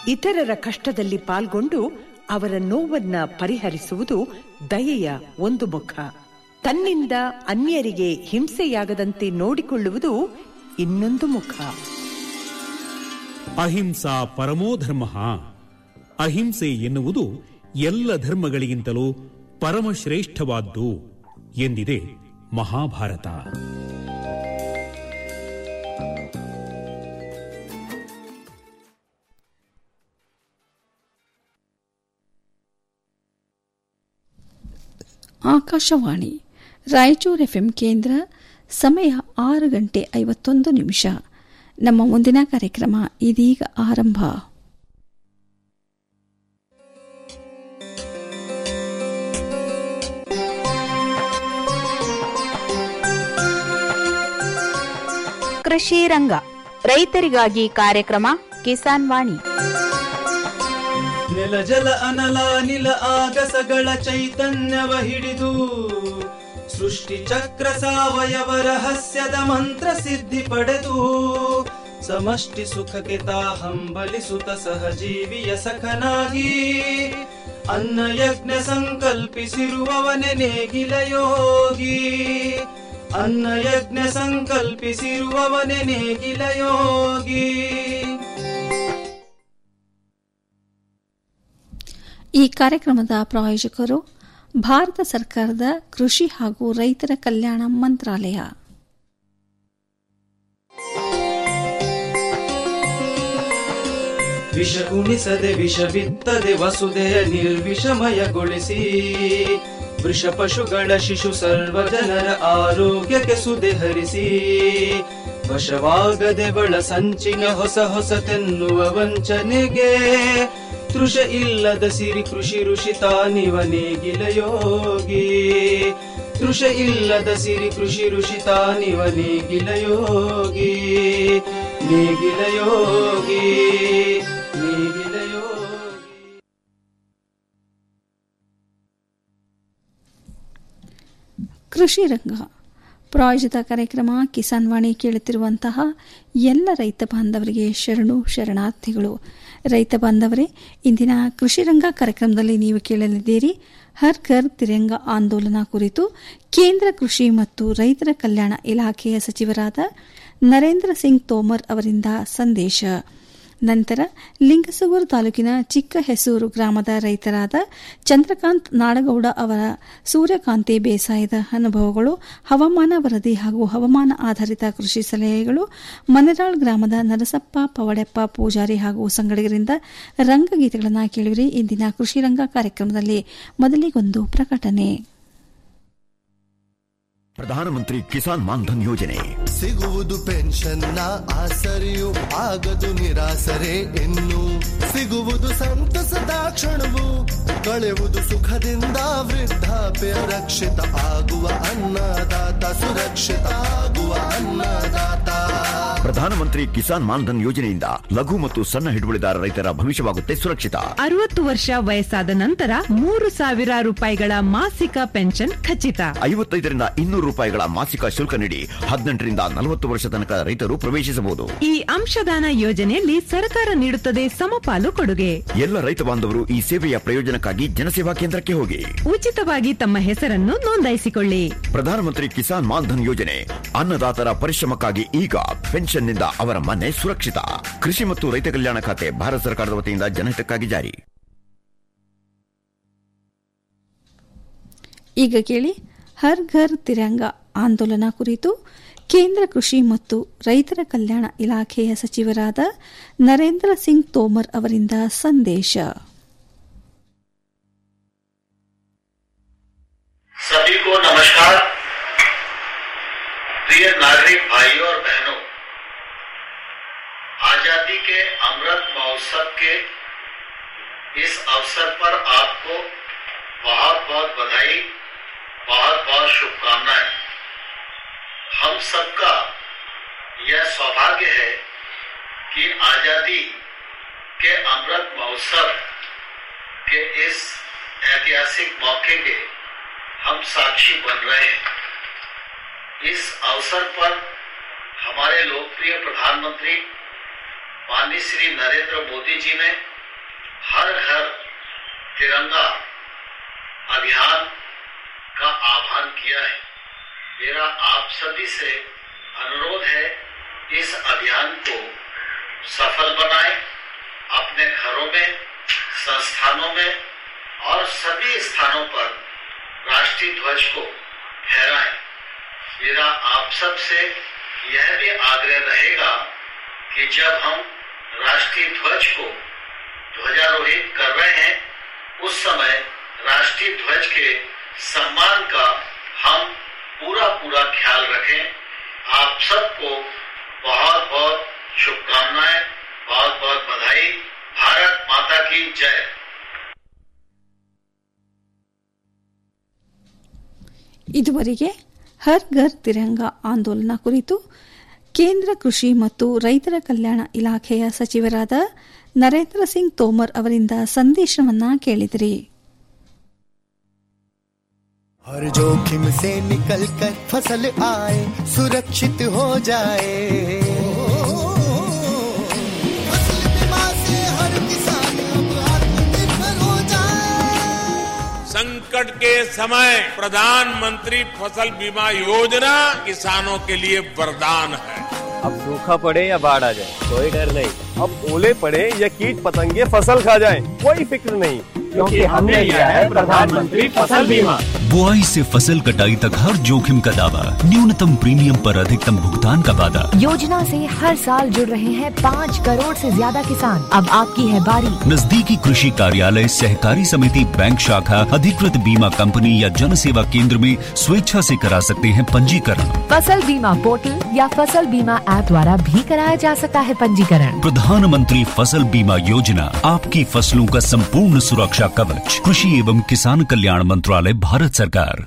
ಇತರರ ಕಷ್ಟದಲ್ಲಿ ಪಾಲ್ಗೊಂಡು ಅವರ ನೋವನ್ನ ಪರಿಹರಿಸುವುದು ದಯೆಯ ಒಂದು ಮುಖ ತನ್ನಿಂದ ಅನ್ಯರಿಗೆ ಹಿಂಸೆಯಾಗದಂತೆ ನೋಡಿಕೊಳ್ಳುವುದು ಇನ್ನೊಂದು ಮುಖ ಅಹಿಂಸಾ ಪರಮೋ ಧರ್ಮ ಅಹಿಂಸೆ ಎನ್ನುವುದು ಎಲ್ಲ ಧರ್ಮಗಳಿಗಿಂತಲೂ ಪರಮಶ್ರೇಷ್ಠವಾದ್ದು ಎಂದಿದೆ ಮಹಾಭಾರತ ಆಕಾಶವಾಣಿ ರಾಯಚೂರು ಎಫ್ಎಂ ಕೇಂದ್ರ ಸಮಯ ಆರು ಗಂಟೆ ಐವತ್ತೊಂದು ನಿಮಿಷ ನಮ್ಮ ಮುಂದಿನ ಕಾರ್ಯಕ್ರಮ ಇದೀಗ ಆರಂಭ ಕೃಷಿ ರಂಗ ರೈತರಿಗಾಗಿ ಕಾರ್ಯಕ್ರಮ ಕಿಸಾನ್ ವಾಣಿ ನೆಲ ಜಲ ಅನಲ ನಿಲ ಆಗಸಗಳ ಚೈತನ್ಯವ ಹಿಡಿದು ಸೃಷ್ಟಿ ಚಕ್ರ ಸಾವಯವ ರಹಸ್ಯದ ಮಂತ್ರ ಸಿದ್ಧಿ ಪಡೆದು ಸಮಷ್ಟಿ ಸುಖಕ್ಕೆ ತಾ ಹಂಬಲಿಸುತ್ತ ಸಹಜೀವಿಯ ಸಖನಾಗಿ ಅನ್ನ ಯಜ್ಞ ಸಂಕಲ್ಪಿಸಿರುವವನೆ ನೇಗಿಲ ಯೋಗಿ ಅನ್ನ ಯಜ್ಞ ಸಂಕಲ್ಪಿಸಿರುವವನೆ ನೇಗಿಲ ಯೋಗಿ ಈ ಕಾರ್ಯಕ್ರಮದ ಪ್ರಾಯೋಜಕರು ಭಾರತ ಸರ್ಕಾರದ ಕೃಷಿ ಹಾಗೂ ರೈತರ ಕಲ್ಯಾಣ ಮಂತ್ರಾಲಯ ವಿಷ ಉಣಿಸದೆ ವಿಷ ಬಿತ್ತದೆ ವಸುದೆಯ ನಿರ್ವಿಷಮಯಗೊಳಿಸಿ ವೃಷ ಪಶುಗಳ ಶಿಶು ಸರ್ವ ಜನರ ಆರೋಗ್ಯಕ್ಕೆ ಸುದೆ ಹರಿಸಿ ವಶವಾಗದೆ ಬಳ ಸಂಚಿನ ಹೊಸ ಹೊಸತೆನ್ನುವ ವಂಚನೆಗೆ ತೃಷ ಇಲ್ಲದ ಸಿರಿ ಕೃಷಿ ಋಷಿ ತಾನಿವ ನೇಗಿಲ ಯೋಗಿ ತೃಷ ಇಲ್ಲದ ಸಿರಿ ಕೃಷಿ ಋಷಿ ತಾನಿವ ನೇಗಿಲ ಯೋಗಿ ನೇಗಿಲ ಯೋಗಿ ನೇಗಿಲ ಯೋಗಿ ಕೃಷಿ ರಂಗ ಪ್ರಾಯೋಜಿತ ಕಾರ್ಯಕ್ರಮ ಕಿಸಾನ್ ವಾಣಿ ಕೇಳುತ್ತಿರುವಂತಹ ಎಲ್ಲ ರೈತ ಬಾಂಧವರಿಗೆ ಶರಣು ಶರಣಾರ್ಥಿಗಳು ರೈತ ಬಾಂಧವರೇ ಇಂದಿನ ಕೃಷಿ ರಂಗ ಕಾರ್ಯಕ್ರಮದಲ್ಲಿ ನೀವು ಕೇಳಲಿದ್ದೀರಿ ಹರ್ ಘರ್ ತಿರಂಗ ಆಂದೋಲನ ಕುರಿತು ಕೇಂದ್ರ ಕೃಷಿ ಮತ್ತು ರೈತರ ಕಲ್ಯಾಣ ಇಲಾಖೆಯ ಸಚಿವರಾದ ನರೇಂದ್ರ ಸಿಂಗ್ ತೋಮರ್ ಅವರಿಂದ ಸಂದೇಶ ನಂತರ ಲಿಂಗಸಗೂರು ತಾಲೂಕಿನ ಚಿಕ್ಕ ಹೆಸೂರು ಗ್ರಾಮದ ರೈತರಾದ ಚಂದ್ರಕಾಂತ್ ನಾಡಗೌಡ ಅವರ ಸೂರ್ಯಕಾಂತಿ ಬೇಸಾಯದ ಅನುಭವಗಳು ಹವಾಮಾನ ವರದಿ ಹಾಗೂ ಹವಾಮಾನ ಆಧಾರಿತ ಕೃಷಿ ಸಲಹೆಗಳು ಮನೆರಾಳ್ ಗ್ರಾಮದ ನರಸಪ್ಪ ಪವಡೆಪ್ಪ ಪೂಜಾರಿ ಹಾಗೂ ಸಂಗಡಿಗರಿಂದ ರಂಗಗೀತೆಗಳನ್ನು ಕೇಳಿವಿರಿ ಇಂದಿನ ಕೃಷಿ ರಂಗ ಕಾರ್ಯಕ್ರಮದಲ್ಲಿ ಮೊದಲಿಗೊಂದು ಪ್ರಕಟಣೆ ಪ್ರಧಾನಮಂತ್ರಿ ಕಿಸಾನ್ ಮಾನ್ಧನ್ ಯೋಜನೆ ಸಿಗುವುದು ಪೆನ್ಷನ್ನ ಆಸರೆಯು ಆಗದು ನಿರಾಸರೆ ಇನ್ನು ಸಿಗುವುದು ಸಂತಸದ ಕ್ಷಣವು ಕಳೆಯುವುದು ಸುಖದಿಂದ ವೃದ್ಧಾಪ್ಯ ರಕ್ಷಿತ ಆಗುವ ಅನ್ನದಾತ ಸುರಕ್ಷಿತ ಆಗುವ ಅನ್ನದಾತ ಪ್ರಧಾನಮಂತ್ರಿ ಕಿಸಾನ್ ಮಾನ್ಧನ್ ಯೋಜನೆಯಿಂದ ಲಘು ಮತ್ತು ಸಣ್ಣ ಹಿಡುವಳಿದಾರ ರೈತರ ಭವಿಷ್ಯವಾಗುತ್ತೆ ಸುರಕ್ಷಿತ ಅರವತ್ತು ವರ್ಷ ವಯಸ್ಸಾದ ನಂತರ ಮೂರು ಸಾವಿರ ರೂಪಾಯಿಗಳ ಮಾಸಿಕ ಪೆನ್ಷನ್ ಖಚಿತ ಐವತ್ತೈದರಿಂದ ಇನ್ನೂರು ರೂಪಾಯಿಗಳ ಮಾಸಿಕ ಶುಲ್ಕ ನೀಡಿ ಹದಿನೆಂಟರಿಂದ ನಲವತ್ತು ವರ್ಷ ತನಕ ರೈತರು ಪ್ರವೇಶಿಸಬಹುದು ಈ ಅಂಶದಾನ ಯೋಜನೆಯಲ್ಲಿ ಸರ್ಕಾರ ನೀಡುತ್ತದೆ ಸಮಪಾಲು ಕೊಡುಗೆ ಎಲ್ಲ ರೈತ ಬಾಂಧವರು ಈ ಸೇವೆಯ ಪ್ರಯೋಜನಕ್ಕಾಗಿ ಜನಸೇವಾ ಕೇಂದ್ರಕ್ಕೆ ಹೋಗಿ ಉಚಿತವಾಗಿ ತಮ್ಮ ಹೆಸರನ್ನು ನೋಂದಾಯಿಸಿಕೊಳ್ಳಿ ಪ್ರಧಾನಮಂತ್ರಿ ಕಿಸಾನ್ ಮಾನ್ಧನ್ ಯೋಜನೆ ಅನ್ನದಾತರ ಪರಿಶ್ರಮಕ್ಕಾಗಿ ಈಗ ಪೆನ್ಷನ್ನಿಂದ ಅವರ ಮನೆ ಸುರಕ್ಷಿತ ಕೃಷಿ ಮತ್ತು ರೈತ ಕಲ್ಯಾಣ ಖಾತೆ ಭಾರತ ಸರ್ಕಾರದ ವತಿಯಿಂದ ಜನಹಿತಕ್ಕಾಗಿ ಜಾರಿ ಈಗ ಕೇಳಿ ಹರ್ ಘರ್ ತಿರಂಗ ಆಂದೋಲನ ಕುರಿತು ಕೇಂದ್ರ ಕೃಷಿ ಮತ್ತು ರೈತರ ಕಲ್ಯಾಣ ಇಲಾಖೆಯ ಸಚಿವರಾದ ನರೇಂದ್ರ ಸಿಂಗ್ ತೋಮರ್ ಅವರಿಂದ ಸಂದೇಶ सभी को नमस्कार प्रिय नागरिक भाइयों और बहनों आजादी के अमृत महोत्सव के इस अवसर पर आपको बहुत बहुत बधाई बहुत बहुत शुभकामनाएं हम सबका यह सौभाग्य है कि आजादी के अमृत महोत्सव के इस ऐतिहासिक मौके के हम साक्षी बन रहे हैं इस अवसर पर हमारे लोकप्रिय प्रधानमंत्री माननीय श्री नरेंद्र मोदी जी ने हर घर तिरंगा अभियान का आह्वान किया है मेरा आप सभी से अनुरोध है इस अभियान को सफल बनाएं अपने घरों में संस्थानों में और सभी स्थानों पर राष्ट्रीय ध्वज को फहराएं मेरा आप सब से यह भी आग्रह रहेगा कि जब हम राष्ट्रीय ध्वज को ध्वजारोहित कर रहे हैं उस समय राष्ट्रीय ध्वज के सम्मान का हम पूरा पूरा ख्याल रखें आप सबको बहुत बहुत शुभकामनाएं बहुत बहुत बधाई भारत माता की जय ಇದುವರೆಗೆ ಹರ್ ಘರ್ ತಿರಂಗ ಆಂದೋಲನ ಕುರಿತು ಕೇಂದ್ರ ಕೃಷಿ ಮತ್ತು ರೈತರ ಕಲ್ಯಾಣ ಇಲಾಖೆಯ ಸಚಿವರಾದ ನರೇಂದ್ರ ಸಿಂಗ್ ತೋಮರ್ ಅವರಿಂದ ಸಂದೇಶವನ್ನ ಕೇಳಿದಿರಿ हर जोखिम से निकल कर फसल आए सुरक्षित हो जाए फसल बीमा से हर किसान अब आत्मनिर्भर हो जाए संकट के समय प्रधानमंत्री फसल बीमा योजना किसानों के लिए वरदान है अब सूखा पड़े या बाढ़ आ जाए कोई डर नहीं अब ओले पड़े या कीट पतंगे फसल खा जाए कोई फिक्र नहीं क्योंकि हमने लिया है प्रधानमंत्री फसल बीमा बुआई से फसल कटाई तक हर जोखिम का दावा न्यूनतम प्रीमियम पर अधिकतम भुगतान का वादा योजना से हर साल जुड़ रहे हैं पाँच करोड़ से ज्यादा किसान अब आपकी है बारी नजदीकी कृषि कार्यालय सहकारी समिति बैंक शाखा अधिकृत बीमा कंपनी या जन सेवा केंद्र में स्वेच्छा से करा सकते हैं पंजीकरण फसल बीमा पोर्टल या फसल बीमा ऐप द्वारा भी कराया जा सकता है पंजीकरण प्रधानमंत्री फसल बीमा योजना आपकी फसलों का संपूर्ण सुरक्षा कवच कृषि एवं किसान कल्याण मंत्रालय भारत सरकार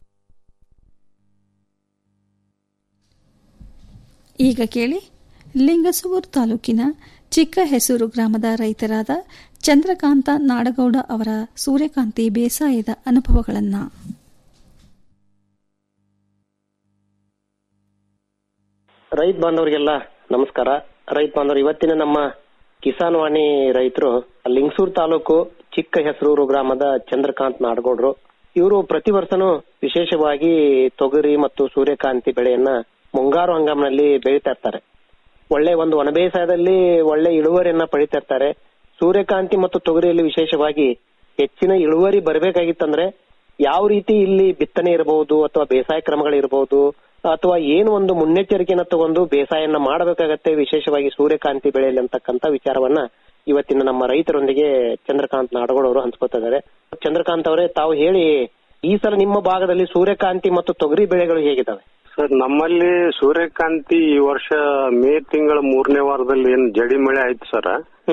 ಈಗ ಕೇಳಿ ಲಿಂಗಸೂರು ತಾಲೂಕಿನ ಚಿಕ್ಕ ಹೆಸೂರು ಗ್ರಾಮದ ರೈತರಾದ ಚಂದ್ರಕಾಂತ ನಾಡಗೌಡ ಅವರ ಸೂರ್ಯಕಾಂತಿ ಬೇಸಾಯದ ಅನುಭವಗಳನ್ನು ರೈತ ಬಾಂಧವರಿಗೆಲ್ಲ ನಮಸ್ಕಾರ ರೈತ ಬಾಂಧವರು ಇವತ್ತಿನ ನಮ್ಮ ಕಿಸಾನ್ ವಾಣಿ ರೈತರು ಲಿಂಗಸೂರು ತಾಲೂಕು ಚಿಕ್ಕ ಹೆಸರೂರು ಗ್ರಾಮದ ಚಂದ್ರಕಾಂತ್ ನಾಡಗೌಡ್ರು ಇವರು ಪ್ರತಿ ವರ್ಷನೂ ವಿಶೇಷವಾಗಿ ತೊಗರಿ ಮತ್ತು ಸೂರ್ಯಕಾಂತಿ ಬೆಳೆಯನ್ನ ಮುಂಗಾರು ಹಂಗಾಮಿನಲ್ಲಿ ಬೆಳೀತಾ ಇರ್ತಾರೆ ಒಳ್ಳೆ ಒಂದು ಒಣ ಬೇಸಾಯದಲ್ಲಿ ಒಳ್ಳೆ ಇಳುವರಿಯನ್ನ ಪಡಿತಾ ಇರ್ತಾರೆ ಸೂರ್ಯಕಾಂತಿ ಮತ್ತು ತೊಗರಿಯಲ್ಲಿ ವಿಶೇಷವಾಗಿ ಹೆಚ್ಚಿನ ಇಳುವರಿ ಬರಬೇಕಾಗಿತ್ತಂದ್ರೆ ಯಾವ ರೀತಿ ಇಲ್ಲಿ ಬಿತ್ತನೆ ಇರಬಹುದು ಅಥವಾ ಬೇಸಾಯ ಕ್ರಮಗಳಿರಬಹುದು ಅಥವಾ ಏನು ಒಂದು ಮುನ್ನೆಚ್ಚರಿಕೆಯನ್ನ ತಗೊಂಡು ಬೇಸಾಯನ್ನ ಮಾಡಬೇಕಾಗತ್ತೆ ವಿಶೇಷವಾಗಿ ಸೂರ್ಯಕಾಂತಿ ಬೆಳೆಯಲ್ಲಿ ಅಂತಕ್ಕಂತ ವಿಚಾರವನ್ನ ಇವತ್ತಿನ ನಮ್ಮ ರೈತರೊಂದಿಗೆ ಚಂದ್ರಕಾಂತ್ ನಾಡಗೌಡ ಅವರು ಹಂಚ್ಕೋತಾ ಇದ್ದಾರೆ ಚಂದ್ರಕಾಂತ್ ಅವರೇ ತಾವು ಹೇಳಿ ಈ ಸಲ ನಿಮ್ಮ ಭಾಗದಲ್ಲಿ ಸೂರ್ಯಕಾಂತಿ ಮತ್ತು ತೊಗರಿ ಬೆಳೆಗಳು ಹೇಗಿದ್ದಾವೆ ಸರ್ ನಮ್ಮಲ್ಲಿ ಸೂರ್ಯಕಾಂತಿ ಈ ವರ್ಷ ಮೇ ತಿಂಗಳ ಮೂರನೇ ವಾರದಲ್ಲಿ ಏನ್ ಜಡಿ ಮಳೆ ಆಯ್ತು ಸರ್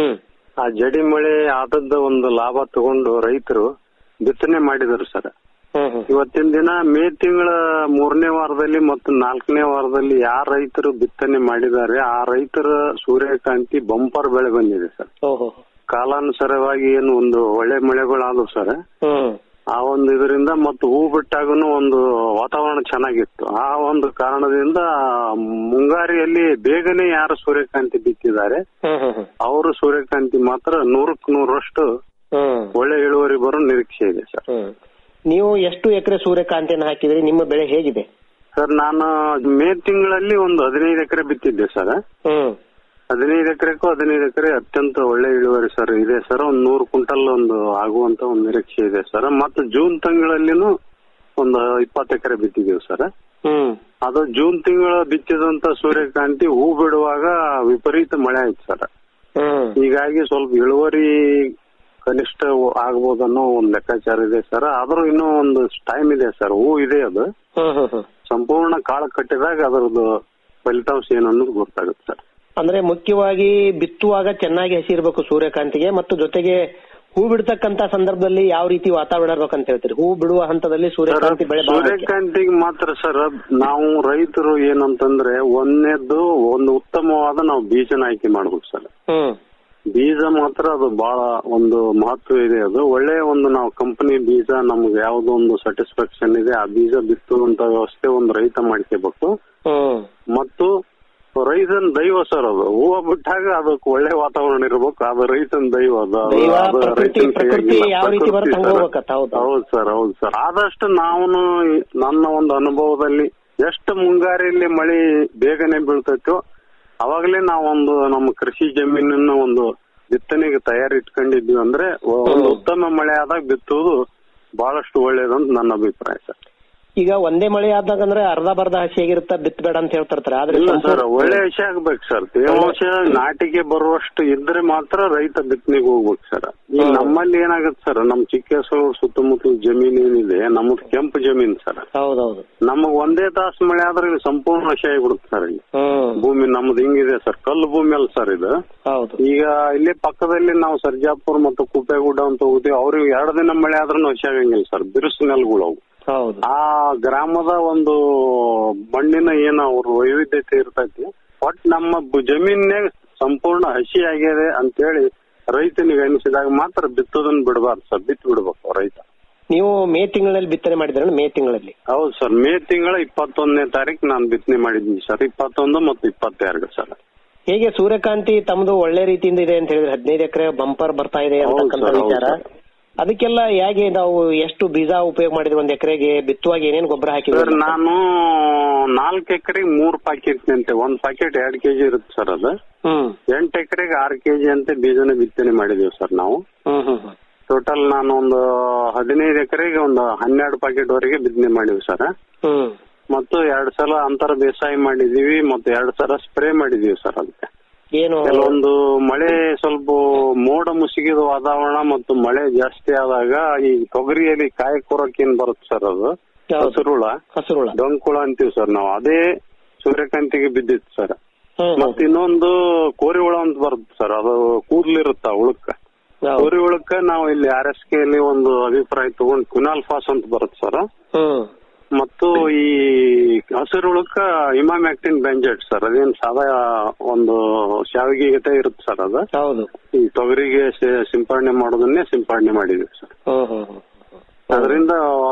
ಆ ಜಡಿ ಮಳೆ ಆದದ್ದ ಒಂದು ಲಾಭ ತಗೊಂಡು ರೈತರು ಬಿತ್ತನೆ ಮಾಡಿದರು ಸರ್ ಇವತ್ತಿನ ದಿನ ಮೇ ತಿಂಗಳ ಮೂರನೇ ವಾರದಲ್ಲಿ ಮತ್ತು ನಾಲ್ಕನೇ ವಾರದಲ್ಲಿ ಯಾರ ರೈತರು ಬಿತ್ತನೆ ಮಾಡಿದ್ದಾರೆ ಆ ರೈತರ ಸೂರ್ಯಕಾಂತಿ ಬಂಪರ್ ಬೆಳೆ ಬಂದಿದೆ ಸರ್ ಓಹೋ ಕಾಲಾನುಸಾರವಾಗಿ ಏನು ಒಂದು ಒಳ್ಳೆ ಮಳೆಗಳಾದವು ಸರ್ ಆ ಒಂದು ಇದರಿಂದ ಮತ್ತು ಹೂ ಬಿಟ್ಟಾಗನು ಒಂದು ವಾತಾವರಣ ಚೆನ್ನಾಗಿತ್ತು ಆ ಒಂದು ಕಾರಣದಿಂದ ಮುಂಗಾರಿಯಲ್ಲಿ ಬೇಗನೆ ಯಾರು ಸೂರ್ಯಕಾಂತಿ ಬಿತ್ತಿದ್ದಾರೆ ಅವರು ಸೂರ್ಯಕಾಂತಿ ಮಾತ್ರ ನೂರಕ್ ನೂರಷ್ಟು ಒಳ್ಳೆ ಇಳುವರಿ ಬರೋ ನಿರೀಕ್ಷೆ ಇದೆ ಸರ್ ನೀವು ಎಷ್ಟು ಎಕರೆ ಸೂರ್ಯಕಾಂತಿಯನ್ನು ಹಾಕಿದ್ರಿ ನಿಮ್ಮ ಬೆಳೆ ಹೇಗಿದೆ ಸರ್ ನಾನು ಮೇ ತಿಂಗಳಲ್ಲಿ ಒಂದು ಹದಿನೈದು ಎಕರೆ ಬಿತ್ತಿದ್ದೆ ಸರ್ ಹದಿನೈದು ಎಕರೆಗೂ ಹದಿನೈದು ಎಕರೆ ಅತ್ಯಂತ ಒಳ್ಳೆ ಇಳುವರಿ ಸರ್ ಇದೆ ಸರ್ ಒಂದ್ ನೂರು ಕ್ವಿಂಟಲ್ ಒಂದು ಆಗುವಂತ ಒಂದು ನಿರೀಕ್ಷೆ ಇದೆ ಸರ್ ಮತ್ತು ಜೂನ್ ತಿಂಗಳಲ್ಲಿನೂ ಒಂದು ಇಪ್ಪತ್ತು ಎಕರೆ ಬಿತ್ತಿದ್ದೀವಿ ಸರ್ ಅದು ಜೂನ್ ತಿಂಗಳ ಬಿತ್ತಿದಂತ ಸೂರ್ಯಕಾಂತಿ ಹೂ ಬಿಡುವಾಗ ವಿಪರೀತ ಮಳೆ ಆಯ್ತು ಸರ್ ಹೀಗಾಗಿ ಸ್ವಲ್ಪ ಇಳುವರಿ ಕನಿಷ್ಠ ಆಗ್ಬೋದನ್ನೋ ಒಂದು ಲೆಕ್ಕಾಚಾರ ಇದೆ ಸರ್ ಆದ್ರೂ ಇನ್ನೂ ಒಂದು ಟೈಮ್ ಇದೆ ಸರ್ ಹೂ ಇದೆ ಅದು ಸಂಪೂರ್ಣ ಕಾಳು ಕಟ್ಟಿದಾಗ ಅದರದ್ದು ಫಲಿತಾಂಶ ಏನು ಅನ್ನೋದು ಗೊತ್ತಾಗುತ್ತೆ ಸರ್ ಅಂದ್ರೆ ಮುಖ್ಯವಾಗಿ ಬಿತ್ತುವಾಗ ಚೆನ್ನಾಗಿ ಹಸಿರ್ಬೇಕು ಸೂರ್ಯಕಾಂತಿಗೆ ಮತ್ತು ಜೊತೆಗೆ ಹೂ ಬಿಡ್ತಕ್ಕಂತ ಸಂದರ್ಭದಲ್ಲಿ ಯಾವ ರೀತಿ ವಾತಾವರಣ ಇರ್ಬೇಕಂತ ಹೇಳ್ತೀರಿ ಹೂ ಬಿಡುವ ಹಂತದಲ್ಲಿ ಸೂರ್ಯಕಾಂತಿ ಬೆಳೆ ಬಹಳ ಮುಖ್ಯ. ಸೂರ್ಯಕಾಂತಿಗೆ ಮಾತ್ರ ಸರ್ ನಾವು ರೈತರು ಏನಂತಂದ್ರೆ ಒಂದನೇದ್ದು ಒಂದು ಉತ್ತಮವಾದ ನಾವು ಬೀಜನ ಆಯ್ಕೆ ಮಾಡ್ಬೇಕು ಸರ್ ಬೀಜ ಮಾತ್ರ ಅದು ಬಹಳ ಒಂದು ಮಹತ್ವ ಇದೆ ಅದು ಒಳ್ಳೆಯ ಒಂದು ನಾವು ಕಂಪನಿ ಬೀಜ ನಮ್ಗೆ ಯಾವ್ದೋ ಒಂದು ಸ್ಯಾಟಿಸ್ಫ್ಯಾಕ್ಷನ್ ಇದೆ ಆ ಬೀಜ ಬಿತ್ತುವಂತ ವ್ಯವಸ್ಥೆ ಒಂದು ರೈತ ಮಾಡ್ಕೋಬೇಕು ಮತ್ತು ರೈತನ ದೈವ ಸರ್ ಅದು ಹೂವ ಬಿಟ್ಟಾಗ ಅದಕ್ಕೆ ಒಳ್ಳೆ ವಾತಾವರಣ ಇರ್ಬೇಕು ಅದು ರೈತನ ದೈವ ಅದು ಅದು- ದೈವ, ಅದು ಪ್ರಕೃತಿ- ರೈತನ ಪ್ರಕೃತಿ ಕೈಯಾಗಿಲ್ಲ. ಯಾವ ರೀತಿ ಪ್ರಕೃತಿ ಬರುತ್ತೆ ಹಂಗ್ ಸರ್. ಹೋಗ್ಬೇಕತ್ತ, ಹೌದು. ಹೌದು ಸರ್ ಹೌದು ಸರ್ ಆದಷ್ಟು ನಾವು ನನ್ನ ಒಂದು ಅನುಭವದಲ್ಲಿ ಎಷ್ಟು ಮುಂಗಾರಿಯಲ್ಲಿ ಮಳೆ ಬೇಗನೆ ಬೀಳ್ತೈತೋ ಅವಾಗಲೇ ನಾವೊಂದು ನಮ್ಮ ಕೃಷಿ ಜಮೀನನ್ನ ಒಂದು ಬಿತ್ತನೆಗೆ ತಯಾರಿ ಇಟ್ಕೊಂಡಿದ್ವಿ ಅಂದ್ರೆ ಒಂದು ಉತ್ತಮ ಮಳೆ ಆದಾಗ ಬಿತ್ತುವುದು ಬಹಳಷ್ಟು ಒಳ್ಳೇದಂತ ನನ್ನ ಅಭಿಪ್ರಾಯ ಸರ್ ಈಗ ಒಂದೇ ಮಳೆ ಆದಾಗ ಅಂದ್ರೆ ಅರ್ಧ ಬರ್ಧ ಹಸಿ ಆಗಿರುತ್ತ ಬಿತ್ತಬೇಡ ಅಂತ ಹೇಳ್ತಿರ್ತಾರೆ ಆದ್ರೆ ಇಲ್ಲ ಸರ್ ಸಂಪೂರ್ಣ- ಒಳ್ಳೆ ವಿಷಯ ಆಗ್ಬೇಕು ಸರ್ ತೇವಾಂಶ ನಾಟಿಗೆ ಬರುವಷ್ಟು ಇದ್ರೆ ಮಾತ್ರ ರೈತ ಬಿತ್ತನೆಗೆ ಹೋಗ್ಬೇಕು ಸರ್ ಈ ನಮ್ಮಲ್ಲಿ ಏನಾಗುತ್ತೆ ಸರ್ ನಮ್ ಚಿಕ್ಕೇಶ್ವರ ಸುತ್ತಮುತ್ತಲ ಜಮೀನ್ ಏನಿದೆ ನಮ್ಮದು ಕೆಂಪು ಜಮೀನ್ ಸರ್ ಹೌದೌದು ನಮಗ್ ಒಂದೇ ತಾಸು ಮಳೆ ಆದ್ರೆ ಇಲ್ಲಿ ಸಂಪೂರ್ಣ ವಿಷಯ ಆಗ್ಬಿಡುತ್ತೆ ಸರ್ ಇಲ್ಲಿ ಭೂಮಿ ನಮ್ದು ಹಿಂಗಿದೆ ಸರ್ ಕಲ್ಲು ಭೂಮಿ ಅಲ್ಲ ಸರ್ ಇದು ಹೌದು ಈಗ ಇಲ್ಲೇ ಪಕ್ಕದಲ್ಲಿ ನಾವು ಸರ್ಜಾಪುರ ಮತ್ತು ಕುಪ್ಪೇಗುಡ್ಡ ಅಂತ ಹೋಗ್ತೀವಿ ಅವ್ರಿಗೆ ಎರಡು ದಿನ ಮಳೆ ಆದ್ರೂ ವಿಷಯ ಆಗಂಗಿಲ್ಲ ಸರ್ ಬಿರುಸು ನೆಲಗಳು ಅವು ಹೌದು ಆ ಗ್ರಾಮದ ಒಂದು ಮಣ್ಣಿನ ಏನ ಅವ್ರ ವೈವಿಧ್ಯತೆ ಇರ್ತೈತಿ ಒಟ್ ನಮ್ಮ ಬ- ಜಮೀನ್ಯಾಗ ಸಂಪೂರ್ಣ ಹಸಿ ಆಗ್ಯದೆ ಅಂತೇಳಿ ರೈತನಿಗೆ ಅನಿಸಿದಾಗ ಮಾತ್ರ ಬಿತ್ತೋದನ್ನ ಬಿಡಬಾರ್ದು ಸರ್ ಬಿತ್ತು ಬಿಡ್ಬೇಕು ರೈತ ನೀವು ಮೇ ತಿಂಗಳಲ್ಲಿ ಬಿತ್ತನೆ ಮಾಡಿದ್ರೆ ಮೇ ತಿಂಗಳಲ್ಲಿ ಹೌದು ಸರ್ ಮೇ ತಿಂಗಳ ಇಪ್ಪತ್ತೊಂದನೇ ತಾರೀಕು ನಾನು ಬಿತ್ತನೆ ಮಾಡಿದ್ದೀನಿ ಸರ್ ಇಪ್ಪತ್ತೊಂದು ಮತ್ತು ಇಪ್ಪತ್ತೆರಡು ಸರ್ ಹೇಗೆ ಸೂರ್ಯಕಾಂತಿ ತಮ್ಮದು ಒಳ್ಳೆ ರೀತಿಯಿಂದ ಇದೆ ಅಂತ ಹೇಳಿದ್ರೆ ಹದಿನೈದು ಎಕರೆ ಬಂಪರ್ ಬರ್ತಾ ಇದೆ ಅಂತಕ್ಕಂಥ ಹೌದು ವಿಚಾರ ಸರ್. ಅದಕ್ಕೆಲ್ಲ ಹೇಗೆ ನಾವು ಎಷ್ಟು ಬೀಜ ಉಪಯೋಗ ಮಾಡಿದ್ವಿ ಒಂದ್ ಎಕರೆಗೆ ಬಿತ್ತುವಾಗ ಏನೇನ್ ಗೊಬ್ಬರ ಸರ್ ಹಾಕಿದ್ವಿ ನಾನು ನಾಲ್ಕು ಎಕರೆಗೆ ಮೂರ್ ಪ್ಯಾಕೆಟ್ ಅಂತೆ ಒಂದ್ ಪ್ಯಾಕೆಟ್ ಎರಡ್ ಕೆಜಿ ಇರುತ್ತೆ ಸರ್ ಅದು ಹ್ಮ್ ಎಂಟು ಎಕರೆಗೆ ಆರು ಕೆಜಿ ಅಂತೆ ಬೀಜನ ಬಿತ್ತನೆ ಮಾಡಿದೀವಿ ಸರ್ ನಾವು ಹ್ಮ್ ಹ್ಮ್ ಹ್ಮ್. ಟೋಟಲ್ ನಾನು ಒಂದು ಹದಿನೈದು ಎಕರೆಗೆ ಒಂದು ಹನ್ನೆರಡು ಪ್ಯಾಕೆಟ್ ವರೆಗೆ ಬಿತ್ತನೆ ಮಾಡಿವಿ ಸರ್ ಹ್ಮ್ ಮತ್ತು ಎರಡ್ ಸಲ ಅಂತರ ಬೇಸಾಯ ಮಾಡಿದೀವಿ ಮತ್ತು ಎರಡ್ ಸಲ ಸ್ಪ್ರೇ ಮಾಡಿದೀವಿ ಸರ್ ಅದಕ್ಕೆ ಏನು ಕೆಲವೊಂದು ಮಳೆ ಸ್ವಲ್ಪ ಮೋಡ ಮುಸುಗಿದ ವಾತಾವರಣ ಮತ್ತು ಮಳೆ ಜಾಸ್ತಿ ಆದಾಗ ಈ ತೊಗರಿಯಲ್ಲಿ ಕಾಯಿ ಕೊರಕ್ ಏನ್ ಬರುತ್ತೆ ಸರ್ ಅದು ಹಸುರುಳ ಹಸುರುಳ ಡೊಂಕುಳ ಅಂತೀವಿ ಸರ್ ನಾವು ಅದೇ ಸೂರ್ಯಕಾಂತಿಗೆ ಬಿದ್ದಿತ್ತು ಸರ್ ಹ್ಮ್ ಮತ್ತೆ ಇನ್ನೊಂದು ಕೋರಿ ಹುಳ ಅಂತ ಬರುತ್ತೆ ಸರ್ ಅದು ಕೂದ್ಲಿರುತ್ತ ಉಳಕ್ಕ ಕೋರಿ ಹುಳಕ್ಕ ನಾವು ಇಲ್ಲಿ ಆರ್ ಎಸ್ ಕೆ ಅಲ್ಲಿ ಒಂದು ಅಭಿಪ್ರಾಯ ತಗೊಂಡು ಕ್ವಿನಾಲ್ ಫಾಸ್ ಅಂತ ಬರುತ್ತೆ ಸರ್ ಹ್ಮ್ ಮತ್ತು ಈ ಹಸಿರು ಹುಳಕ್ಕ ಇಮಾಮ್ಯಾಕ್ಟಿನ್ ಬೆಂಜೆಟ್ ಸರ್ ಅದೇನ್ ಸಾದಾ ಒಂದು ಶಾವಿಗೆ ಗತೆ ಇರುತ್ತೆ ಸರ್ ಅದು ಹೌದು ಈ ತೊಗರಿಗೆ ಸಿ- ಸಿಂಪರಣೆ ಮಾಡೋದನ್ನೇ ಸಿಂಪರಣೆ ಮಾಡಿದ್ವಿ ಸರ್ ಹ್ಮ್ ಹ್ಮ್ ಹ್ಮ್. ಅದರಿಂದ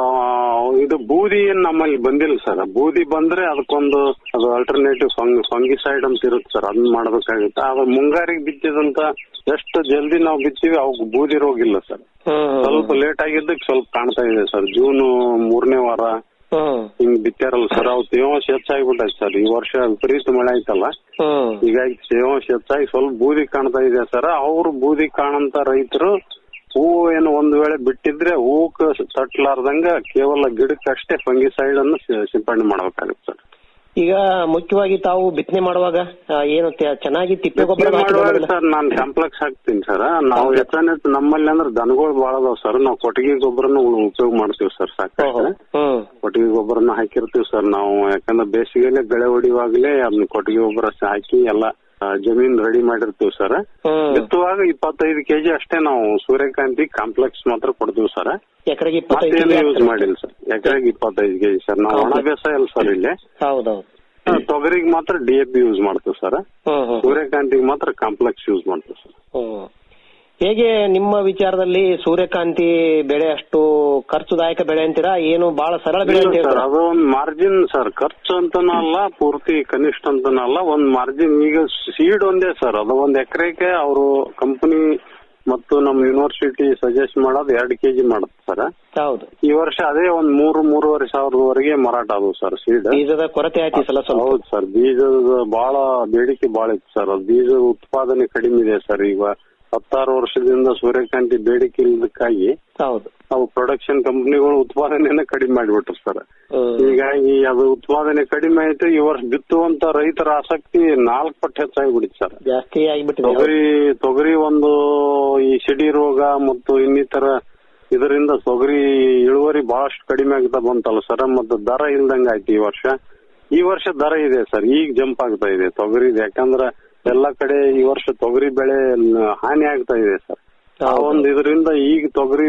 ಇದು ಬೂದಿ ಏನ್ ನಮ್ಮಲ್ಲಿ ಬಂದಿಲ್ಲ ಸರ್ ಬೂದಿ ಬಂದ್ರೆ ಅದಕ್ಕೊಂದು ಅದು ಅಲ್ಟರ್ನೇಟಿವ್ ಫಂಗಿಸೈಡ್ ಅಂತ ಇರುತ್ತೆ ಸರ್ ಅದನ್ನ ಮಾಡಬೇಕಾಗುತ್ತೆ ಆದ್ರೆ ಮುಂಗಾರಿಗೆ ಬಿತ್ತಿದಂತ ಎಷ್ಟು ಜಲ್ದಿ ನಾವು ಬಿತ್ತೀವಿ ಅವಕ್ಕೆ ಬೂದಿ ರೋಗ ಇಲ್ಲ ಸರ್ ಸ್ವಲ್ಪ ಲೇಟ್ ಆಗಿದ್ದಕ್ಕೆ ಸ್ವಲ್ಪ ಕಾಣ್ತಾ ಇದೆ ಸರ್ ಜೂನ್ ಮೂರನೇ ವಾರ ಹಿಂಗ್ ಬಿತ್ತಾರಲ್ಲ ಸರ್ ಅವು ತೇವಾಂಶ ಹೆಚ್ಚಾಗ್ಬಿಟ್ಟೈತೆ ಸರ್ ಈ ವರ್ಷ ವಿಪರೀತ ಮಳೆ ಆಯ್ತಲ್ಲ ಹೀಗಾಗಿ ತೇವಾಂಶ ಹೆಚ್ಚಾಗಿ ಸ್ವಲ್ಪ ಬೂದಿ ಕಾಣ್ತಾ ಇದೆ ಸರ್ ಅವ್ರು ಬೂದಿ ಕಾಣಂತ ರೈತರು ಹೂವು ಏನು ಒಂದ್ ವೇಳೆ ಬಿಟ್ಟಿದ್ರೆ ಹೂವಕ್ಕೆ ತಟ್ಲಾರ್ದಂಗ ಕೇವಲ ಗಿಡಕ್ಕೆ ಅಷ್ಟೇ ಫಂಗಿಸೈಡ್ ಅನ್ನು ಸಿ- ಸಿಂಪಡಣೆ ಮಾಡ್ಬೇಕಾಗುತ್ತೆ ಸರ್ ಈಗ ಮುಖ್ಯವಾಗಿ ತಾವು ಬಿತ್ತನೆ ಮಾಡುವಾಗ ಆ, ಏನು ತೆ- ಚೆನ್ನಾಗಿ ತಿಪ್ಪೆ ಗೊಬ್ಬರ ಮಾಡುವಾಗ ಸರ್ ನಾನ್ ಕಾಂಪ್ಲೆಕ್ಸ್ ಹಾಕ್ತೀನಿ ಸರ್ ನಾವು ಹೆಚ್ಚಾನೆಚ್ಚು ನಮ್ಮಲ್ಲಿ ಅಂದ್ರೆ ದನಗಳು ಬಾಳ ಅದಾವ ಸರ್ ನಾವು ಕೊಟ್ಟಿಗೆ ಗೊಬ್ಬರನ ಉಪಯೋಗ ಮಾಡ್ತೀವಿ ಸರ್ ಸಾಕಷ್ಟು ಕೊಟ್ಟಿಗೆ ಗೊಬ್ಬರನ ಹಾಕಿರ್ತೀವಿ ಸರ್ ನಾವು ಯಾಕಂದ್ರೆ ಬೇಸಿಗೆಲೆ ಬೆಳೆ ಹೊಡಿವಾಗ್ಲೇ ಅದನ್ನ ಕೊಟ್ಟಿಗೆ ಗೊಬ್ಬರ ಹಾಕಿ ಎಲ್ಲ ಆ, ಜಮೀನ್ ರೆಡಿ ಮಾಡಿರ್ತೀವಿ ಸರ್ ಬಿತ್ತುವಾಗ ಇಪ್ಪತ್ತೈದು ಕೆಜಿ ಅಷ್ಟೇ ನಾವು ಸೂರ್ಯಕಾಂತಿ ಕಾಂಪ್ಲೆಕ್ಸ್ ಮಾತ್ರ ಕೊಡ್ತೀವಿ ಸರ್ ಎಕರೆಗೆ ಇಪ್ಪತ್ತೈದು ಮತ್ತೇನು ಕೆಜಿ ಯೂಸ್ ಮಾಡಿಲ್ಲ ಸರ್ ಎಕರೆಗೆ ಇಪ್ಪತ್ತೈದು ಕೆಜಿ ಸರ್ ನಾವು ಒಣ ಬೇಸಾಯ ಅಲ್ಲ ಸರ್ ಇಲ್ಲಿ ಹೌದೌದು ಆ, ತೊಗರಿಗೆ ಮಾತ್ರ ಡಿ ಎ ಪಿ ಯೂಸ್ ಮಾಡ್ತೀವಿ ಸರ್ ಸೂರ್ಯಕಾಂತಿಗೆ ಮಾತ್ರ ಕಾಂಪ್ಲೆಕ್ಸ್ ಯೂಸ್ ಮಾಡ್ತೀವಿ ಸರ್ ಹ್ಮ್. ಹೇಗೆ ನಿಮ್ಮ ವಿಚಾರದಲ್ಲಿ ಸೂರ್ಯಕಾಂತಿ ಬೆಳೆ ಅಷ್ಟು ಖರ್ಚುದಾಯಕ ಬೆಳೆ ಅಂತೀರಾ ಏನು ಬಹಳ ಸರಳ ಬೆಳೆ ಅಂತ ಸರ್ ಹೇಳ್ತೀರಾ ಅದು ಒಂದು ಮಾರ್ಜಿನ್ ಸರ್ ಖರ್ಚು ಅಂತನೂ ಅಲ್ಲ ಪೂರ್ತಿ ಕನಿಷ್ಠ ಅಂತನೂ ಅಲ್ಲ ಒಂದ್ ಮಾರ್ಜಿನ್ ಈಗ ಸೀಡ್ ಒಂದೇ ಸರ್ ಅದು ಒಂದ್ ಎಕರೆಗೆ ಅವರು ಕಂಪನಿ ಮತ್ತು ನಮ್ಮ ಯೂನಿವರ್ಸಿಟಿ ಸಜೆಸ್ಟ್ ಮಾಡೋದು ಎರಡು ಕೆಜಿ ಮಾಡುತ್ತೆ ಸರ್ ಹೌದು ಈ ವರ್ಷ ಅದೇ ಒಂದ್ ಮೂರು ಮೂರುವರೆ ಸಾವಿರದವರೆಗೆ ಮಾರಾಟ ಆದವು ಸರ್ ಸೀಡ್ ಬೀಜದ ಕೊರತೆ ಆಯ್ತು ಈ ಸಲ ಸ್ವಲ್ಪ ಹೌದು ಸರ್ ಬೀಜದ ಬಹಳ ಬೇಡಿಕೆ ಬಹಳ ಇತ್ತು ಸರ್ ಅದು ಬೀಜದ ಉತ್ಪಾದನೆ ಕಡಿಮೆ ಇದೆ ಸರ್ ಈಗ ಹತ್ತಾರು ವರ್ಷದಿಂದ ಸೂರ್ಯಕಾಂತಿ ಬೇಡಿಕೆ ಇಲ್ಲದಕ್ಕಾಗಿ ಹೌದು ಅವು ಪ್ರೊಡಕ್ಷನ್ ಕಂಪನಿಗಳು ಉತ್ಪಾದನೆಯನ್ನ ಕಡಿಮೆ ಮಾಡಿಬಿಟ್ರು ಸರ್ ಹೀಗಾಗಿ ಅದು ಉತ್ಪಾದನೆ ಕಡಿಮೆ ಆಯ್ತು ಈ ವರ್ಷ ಬಿತ್ತುವಂತ ರೈತರ ಆಸಕ್ತಿ ನಾಲ್ಕು ಪಟ್ಟು ಹೆಚ್ಚಾಗಿಬಿಡಿತ್ತು ಸರ್ ಜಾಸ್ತಿ ಆಗಿಬಿಟ್ಟಿದೆ ತೊಗರಿ ತೊಗರಿ ಒಂದು ಈ ಸಿಡಿ ರೋಗ ಮತ್ತು ಇನ್ನಿತರ ಇದರಿಂದ ತೊಗರಿ ಇಳುವರಿ ಬಹಳಷ್ಟು ಕಡಿಮೆ ಆಗ್ತಾ ಬಂತಲ್ಲ ಸರ್ ಮತ್ತು ದರ ಇಲ್ದಂಗ ಆಯ್ತು ಈ ವರ್ಷ ಈ ವರ್ಷ ದರ ಇದೆ ಸರ್ ಈಗ ಜಂಪ್ ಆಗ್ತಾ ಇದೆ ತೊಗರಿ ಯಾಕಂದ್ರೆ ಎಲ್ಲ ಕಡೆ ಈ ವರ್ಷ ತೊಗರಿ ಬೆಳೆ ಹಾನಿ ಆಗ್ತಾ ಇದೆ ಸರ್ ಆ ಒಂದು ಇದರಿಂದ ಈಗ ತೊಗರಿ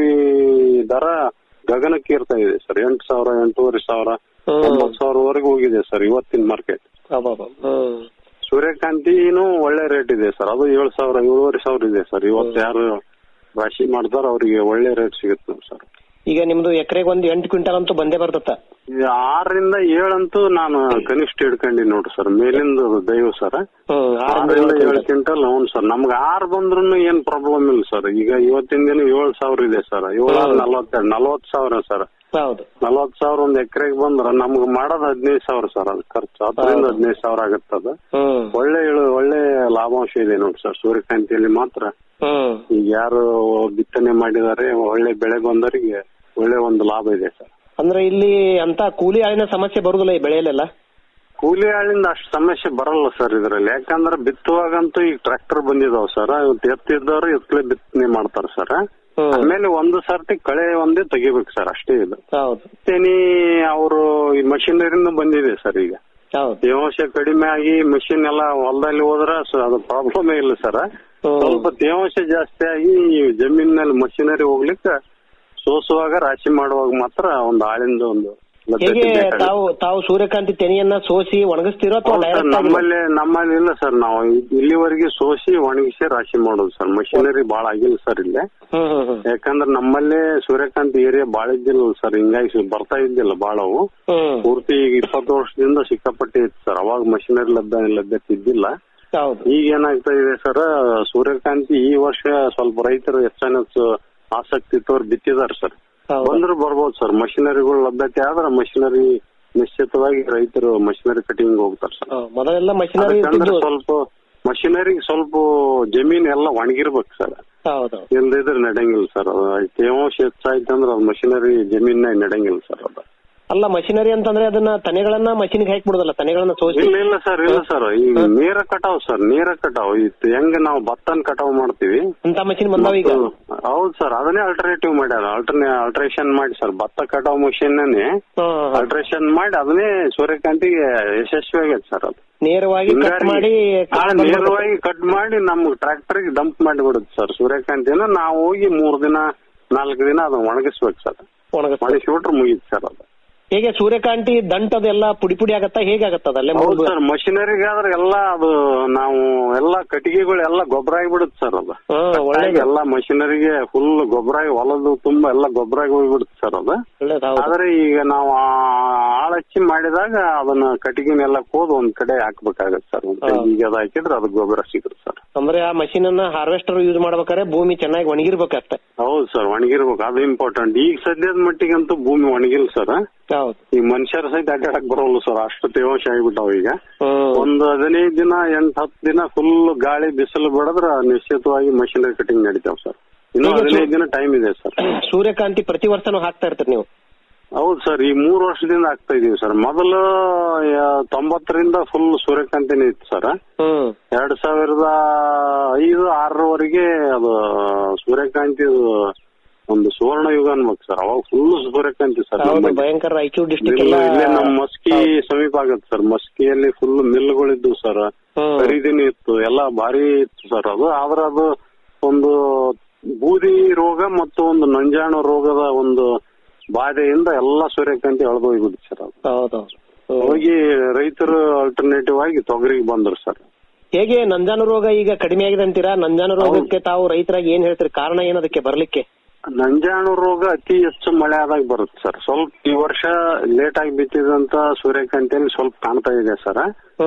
ದರ ಗಗನಕ್ಕೆ ಏರ್ತಾ ಇದೆ ಸರ್ ಎಂಟು ಸಾವಿರ ಎಂಟೂವರೆ ಸಾವಿರ ಒಂಬತ್ತು ಸಾವಿರವರೆಗೂ ಹೋಗಿದೆ ಸರ್ ಇವತ್ತಿನ ಮಾರ್ಕೆಟ್ ಅಬ್ಬಬ್ಬ. ಹ್ಮ್ ಸೂರ್ಯಕಾಂತಿನೂ ಒಳ್ಳೆ ರೇಟ್ ಇದೆ ಸರ್ ಅದು ಏಳು ಸಾವಿರ ಏಳುವರೆ ಸಾವಿರ ಇದೆ ಸರ್ ಇವತ್ತು ಯಾರು ರಾಶಿ ಮಾಡ್ತಾರ ಅವರಿಗೆ ಒಳ್ಳೆ ರೇಟ್ ಸಿಗುತ್ತೆ ನೋಡಿ ಸರ್ ಈಗ ನಿಮ್ದು ಎಕರೆಗೆ ಒಂದ್ ಎಂಟು ಕ್ವಿಂಟಲ್ ಅಂತೂ ಬಂದೇ ಬರ್ತತ್ತ ಈ ಆರರಿಂದ ಏಳಂತೂ ನಾನು ಕನಿಷ್ಠ ಹಿಡ್ಕೊಂಡಿ ನೋಡ್ರಿ ಸರ್ ಮೇಲಿಂದ ದೈವ ಸರ್ ಆರರಿಂದ ಏಳು ಕ್ವಿಂಟಲ್ ಹ್ಞೂ ಸರ್ ನಮ್ಗೆ ಆರ್ ಬಂದ್ರು ಏನ್ ಪ್ರಾಬ್ಲಮ್ ಇಲ್ಲ ಸರ್ ಈಗ ಇವತ್ತಿನ ದಿನ ಏಳು ಸಾವಿರ ಇದೆ ಸರ್ ಏಳು ನಲ್ವತ್ತೆರಡು ನಲ್ವತ್ತು ಸಾವಿರ ಸರ್ ಹೌದು ನಲ್ವತ್ತು ಸಾವಿರ ಒಂದ್ ಎಕರೆಗೆ ಬಂದ್ರ ನಮ್ಗೆ ಮಾಡೋದು ಹದಿನೈದು ಸಾವಿರ ಸರ್ ಅದು ಖರ್ಚು ಹತ್ತರಿಂದ ಹದಿನೈದು ಸಾವಿರ ಆಗತ್ತದ ಒಳ್ಳೆ ಇಳು- ಒಳ್ಳೆ ಲಾಭಾಂಶ ಇದೆ ನೋಡಿ ಸರ್ ಸೂರ್ಯಕಾಂತಿಯಲ್ಲಿ ಮಾತ್ರ ಈಗ ಯಾರು ಬಿತ್ತನೆ ಮಾಡಿದ್ದಾರೆ ಒಳ್ಳೆ ಬೆಳೆ ಬಂದವರಿಗೆ ಒಳ್ಳೆ ಒಂದು ಲಾಭ ಇದೆ ಸರ್ ಅಂದ್ರೆ ಇಲ್ಲಿ ಅಂತ ಕೂಲಿ ಆಳಿನ ಸಮಸ್ಯೆ ಬರುದಿಲ್ಲ ಈ ಬೆಳೆಯಲ್ಲೆಲ್ಲ ಕೂಲಿ ಆಳಿಂದ ಅಷ್ಟು ಸಮಸ್ಯೆ ಬರಲ್ಲ ಸರ್ ಇದ್ರಲ್ಲಿ ಯಾಕಂದ್ರೆ ಬಿತ್ತುವಾಗಂತೂ ಈಗ ಟ್ರ್ಯಾಕ್ಟರ್ ಬಂದಿದಾವ್ ಸರ್ ಇವತ್ತು ಎತ್ತಿದ್ದವ್ರು ಎತ್ತಲೇ ಬಿತ್ತನೆ ಮಾಡ್ತಾರ ಸರ್ ಆಮೇಲೆ ಒಂದು ಸರ್ತಿ ಕಳೆ ಒಂದೇ ತೆಗಿಬೇಕು ಸರ್ ಅಷ್ಟೇ ಇದು ಹೌದು ತೆನಿ ಅವರು ಈ ಮಷಿನರಿನೂ ಬಂದಿದೆ ಸರ್ ಈಗ ತೇವಾಂಶ ಕಡಿಮೆ ಆಗಿ ಮಷಿನ್ ಎಲ್ಲ ಹೊಲದಲ್ಲಿ ಹೋದ್ರ ಸ- ಅದು ಪ್ರಾಬ್ಲಮೇ ಇಲ್ಲ ಸರ್ ಸ್ವಲ್ಪ ತೇವಾಂಶ ಜಾಸ್ತಿ ಆಗಿ ಜಮೀನಲ್ಲಿ ಮಷಿನರಿ ಹೋಗ್ಲಿಕ್ಕೆ ಸೋಸುವಾಗ ರಾಶಿ ಮಾಡುವಾಗ ಮಾತ್ರ ಒಂದು ಆಳಿಂದ ಒಂದು ಲಭ್ಯತೆ ಹೇಗೆ ಬೇಕಾಗುತ್ತೆ. ತಾವು ತಾವು ಸೂರ್ಯಕಾಂತಿ ತೆನೆಯನ್ನ ಸೋಸಿ ಒಣಗಿಸ್ತಿರೋ ಅಥವಾ ಹೌದು ಸರ್, ಡೈರೆಕ್ಟ್ ಆಗಿ ನಮ್ಮಲ್ಲಿ ನಮ್ಮಲ್ಲಿ ಇಲ್ಲ ಸರ್ ನಾವು ಇ- ಇಲ್ಲಿವರೆಗೆ ಸೋಸಿ ಒಣಗಿಸಿ ರಾಶಿ ಮಾಡೋದು ಸರ್ ಮಷಿನರಿ ಬಾಳ ಆಗಿಲ್ಲ ಸರ್ ಇಲ್ಲಿ ಹ್ಮ್ ಹ್ಮ್ ಹ್ಮ್ ಯಾಕಂದ್ರೆ ನಮ್ಮಲ್ಲಿ ಸೂರ್ಯಕಾಂತಿ ಏರಿಯಾ ಬಾಳ ಇದ್ದಿಲ್ಲ ಸರ್ ಹಿಂಗಾಗಿ ಸು- ಬರ್ತಾ ಇದ್ದಿಲ್ಲ ಬಾಳವು ಹ್ಮ್ ಪೂರ್ತಿ ಈಗ ಇಪ್ಪತ್ತು ವರ್ಷದಿಂದ ಸಿಕ್ಕಾಪಟ್ಟೆ ಇತ್ತು ಸರ್ ಅವಾಗ ಮಷಿನರಿ ಲಭ್ಯ ಲಭ್ಯತೆ ಇದ್ದಿಲ್ಲ ಹೌದು ಈಗ ಏನಾಗ್ತಾ ಇದೆ ಸರ್ ಸೂರ್ಯಕಾಂತಿ ಈ ವರ್ಷ ಸ್ವಲ್ಪ ರೈತರು ಹೆಚ್ಚಾನ ಆಸಕ್ತಿ ತೋರ್ ಬಿತ್ತಿದಾರೆ ಸರ್ ಬಂದ್ರು ಬರ್ಬೋದು ಸರ್ ಮಷಿನರಿಗಳು ಲಭ್ಯತೆ ಆದ್ರೆ ಮಷಿನರಿ ನಿಶ್ಚಿತವಾಗಿ ರೈತರು ಮಷಿನರಿ ಕಟಿಂಗ್ ಹೋಗ್ತಾರೆ ಸರ್ ಮೊದಲೆಲ್ಲ ಮಷಿನರಿ ಅದಕ್ಕಂದ್ರೆ ಇರ್ತಿದ್ವು ಸ್ವಲ್ಪ ಮಷಿನರಿಗೆ ಸ್ವಲ್ಪ ಜಮೀನ್ ಎಲ್ಲ ಒಣಗಿರ್ಬೇಕು ಸರ್ ಹೌದು ಇಲ್ದಿದ್ರೆ ನಡೆಯಂಗಿಲ್ಲ ಸರ್ ಅದು ತೇವಾಂಶ ಹೆಚ್ಚಾಯ್ತಂದ್ರೆ ಅದು ಮಷಿನರಿ ಜಮೀನಾಗ ನಡೆಯಂಗಿಲ್ಲ ಸರ್ ಅದು ಅಲ್ಲ ಮಷಿನರಿ ಅಂತಂದ್ರೆ ಅದನ್ನ ತನೆಗಳನ್ನ ಮಷಿನ್ಗೆ ಹಾಕಿ ಬಿಡುದಲ್ಲ ತನೆಗಳನ್ನ ಸೋಸಿ ಇಲ್ಲ ಇಲ್ಲ ಸರ್ ಇಲ್ಲ ಸರ್ ಈಗ ನೇರ ಕಟಾವ್ ಸರ್ ನೇರ ಕಟಾವ್ ಇದು ಹೆಂಗ್ ನಾವು ಭತ್ತನ್ ಕಟಾವ್ ಮಾಡ್ತೀವಿ ಅಂತ ಮಷಿನ್ ಬಂದಾವ ಈಗ ಮತ್ತು- ಹೌದು ಸರ್ ಅದನ್ನೇ ಅಲ್ಟರ್ನೇಟಿವ್ ಮಾಡ್ಯಾರ ಅಲ್ಟರ್ನೇ ಅಲ್ಟ್ರೇಷನ್ ಮಾಡಿ ಸರ್ ಭತ್ತ ಕಟಾವ್ ಮಷೀನ್ ಅಲ್ಟ್ರೇಷನ್ ಮಾಡಿ ಅದನ್ನೇ ಸೂರ್ಯಕಾಂತಿಗೆ ಯಶಸ್ವಿ ಆಗೈತೆ ಸರ್ ಅದು ನೇರವಾಗಿ ಕಟ್ ಹಿಂಗಾಗಿ ಮಾಡಿ ಆ, ನೇರವಾಗಿ ಕಟ್ ಮಾಡಿ ನಮ್ಗೆ ಟ್ರ್ಯಾಕ್ಟರ್ ಡಂಪ್ ಮಾಡಿಬಿಡುತ್ತೆ ಸರ್ ಸೂರ್ಯಕಾಂತಿನ ನಾವು ಹೋಗಿ ಮೂರ್ ದಿನ ನಾಲ್ಕು ದಿನ ಅದನ್ನ ಒಣಗಿಸ್ಬೇಕು ಸರ್ ಒಣಗಿಸ್ಬಿಟ್ರೆ ಮುಗೀತು ಸರ್ ಅದು ಹೇಗೆ ಸೂರ್ಯಕಾಂತಿ ದಂಟದೆಲ್ಲ ಪುಡಿ ಪುಡಿ ಆಗತ್ತಾ ಹೇಗೆ ಆಗತ್ತದ ಅಲ್ಲೇ ಹೌದು ಮುಳುಗು- ಸರ್ ಮಷಿನರಿಗಾದ್ರೆ ಎಲ್ಲ ಅದು ನಾವು ಎಲ್ಲ ಕಟ್ಟಿಗೆಗಳು ಎಲ್ಲ ಗೊಬ್ಬರ ಆಗಿಬಿಡುತ್ತೆ ಸರ್ ಅದು ಒಳ್ಳೆ ಎಲ್ಲ ಮಷಿನರಿಗೆ ಫುಲ್ ಗೊಬ್ಬರ ಆಗಿ ಹೊಲದು ತುಂಬಾ ಎಲ್ಲ ಗೊಬ್ಬರ ಆಗಿ ಹೋಗ್ಬಿಡುತ್ತೆ ಸರ್ ಅದು ಆದ್ರೆ ಈಗ ನಾವು ಆಳ್ ಹಚ್ಚಿ ಮಾಡಿದಾಗ ಅದನ್ನ ಕಟ್ಟಿಗೆನೆಲ್ಲ ಕೋದು ಒಂದ್ ಕಡೆ ಹಾಕ್ಬೇಕಾಗತ್ತೆ ಸರ್ ಒಂದ್ ಕಡೆ ಈಗ ಅದ್ ಹಾಕಿದ್ರೆ ಅದು ಗೊಬ್ಬರ ಸಿಗುತ್ತೆ ಸರ್ ಅಂದ್ರೆ ಆ ಮಷೀನ್ ಅನ್ನ ಹಾರ್ವೆಸ್ಟರ್ ಯೂಸ್ ಮಾಡ್ಬೇಕಾದ್ರೆ ಭೂಮಿ ಚೆನ್ನಾಗಿ ಒಣಗಿರ್ಬೇಕಷ್ಟೇ ಹೌದು ಸರ್ ಒಣಗಿರ್ಬೇಕು ಅದು ಇಂಪಾರ್ಟೆಂಟ್ ಈಗ ಸದ್ಯದ ಮಟ್ಟಿಗಂತೂ ಭೂಮಿ ಒಣಗಿಲ್ಲ ಸರ್ ಹೌದು ಈ ಮನುಷ್ಯರ ಸಹಿತ ಅಡ್ಡಾಡಕ್ ಬರೋಲ್ಲ ಸರ್ ಅಷ್ಟು ತೇವಾಂಶ ಆಗಿಬಿಟ್ಟಾವ ಈಗ ಒಂದು ಹದಿನೈದು ದಿನ ಎಂಟ್ ಹತ್ತು ದಿನ ಫುಲ್ ಗಾಳಿ ಬಿಸಿಲು ಬಡದ್ರ ನಿಶ್ಚಿತವಾಗಿ ಮಷಿನರಿ ಕಟಿಂಗ್ ನಡೀತಾವ ಸರ್ ಇನ್ನು ಈಗ ಹದಿನೈದು ದಿನ ಟೈಮ್ ಇದೆ ಸರ್ ಸೂರ್ಯಕಾಂತಿ ಪ್ರತಿ ವರ್ಷನೂ ಹಾಕ್ತಾ ಇರ್ತೀರಿ ನೀವು ಹೌದು ಸರ್ ಈ ಮೂರು ವರ್ಷದಿಂದ ಆಗ್ತಾ ಇದೀವಿ ಸರ್ ಮೊದಲು ಆ, ತೊಂಬತ್ತರಿಂದ ಫುಲ್ ಸೂರ್ಯಕಾಂತಿನೇ ಇತ್ತು ಸರ್ ಎರಡ್ ಸಾವಿರದ ಐದು ಆರರವರೆಗೆ ಅದು ಸೂರ್ಯಕಾಂತಿ ಒಂದು ಸುವರ್ಣ ಯುಗ ಅನ್ಬೇಕು ಸರ್ ಅವಾಗ ಫುಲ್ ಸೂರ್ಯಕಾಂತಿ ಸರ್ ಹೌದು ನಮ್ಮಲ್ಲಿ. ಭಯಂಕರ ರಾಯಚೂರು ಡಿಸ್ಟಿಕ್ ಮಿಲ್ ಎಲ್ಲ ಇಲ್ಲೇ ನಮ್ಮ ಮಸ್ಕಿ ಸಮೀಪ ಆಗತ್ತೆ ಸರ್ ಮಸ್ಕಿಯಲ್ಲಿ ಫುಲ್ ಮಿಲ್ಗಳಿದ್ದು ಸರ್ ಖರೀದಿನೂ ಇತ್ತು ಎಲ್ಲ ಭಾರಿ ಇತ್ತು ಸರ್ ಅದು ಆದ್ರೆ ಅದು ಒಂದು ಬೂದಿ ರೋಗ ಮತ್ತು ಒಂದು ನಂಜಾಣು ರೋಗದ ಒಂದು ಬಾಧೆಯಿಂದ ಎಲ್ಲ ಸೂರ್ಯಕಾಂತಿ ಹೋಗ್ಬಿಡುತ್ತೆ ಸರ್ ಅದು ಹೌದು ಹೋಗಿ ರೈತರು ಆಲ್ಟರ್ನೇಟಿವ್ ಆಗಿ ತೊಗರಿಗೆ ಬಂದ್ರು ಸರ್ ಹೇಗೆ ನಂಜಾನು ರೋಗ ಈಗ ಕಡಿಮೆ ಆಗಿದೆ ಅಂತೀರಾ ನಂಜಾನು ರೋಗಕ್ಕೆ ತಾವು ರೈತರಾಗಿ ಏನ್ ಹೇಳ್ತೀರಿ ಕಾರಣ ಏನದಕ್ಕೆ ಬರ್ಲಿಕ್ಕೆ ನಂಜಾಣು ರೋಗ ಅತಿ ಹೆಚ್ಚು ಮಳೆ ಆದಾಗ ಬರುತ್ತೆ ಸರ್ ಸ್ವಲ್ಪ ಈ ವರ್ಷ ಲೇಟ್ ಆಗಿ ಬಿತ್ತಿದಂತ ಸೂರ್ಯಕಾಂತಿಯಲ್ಲಿ ಸ್ವಲ್ಪ ಕಾಣ್ತಾ ಇದೆ ಸರ್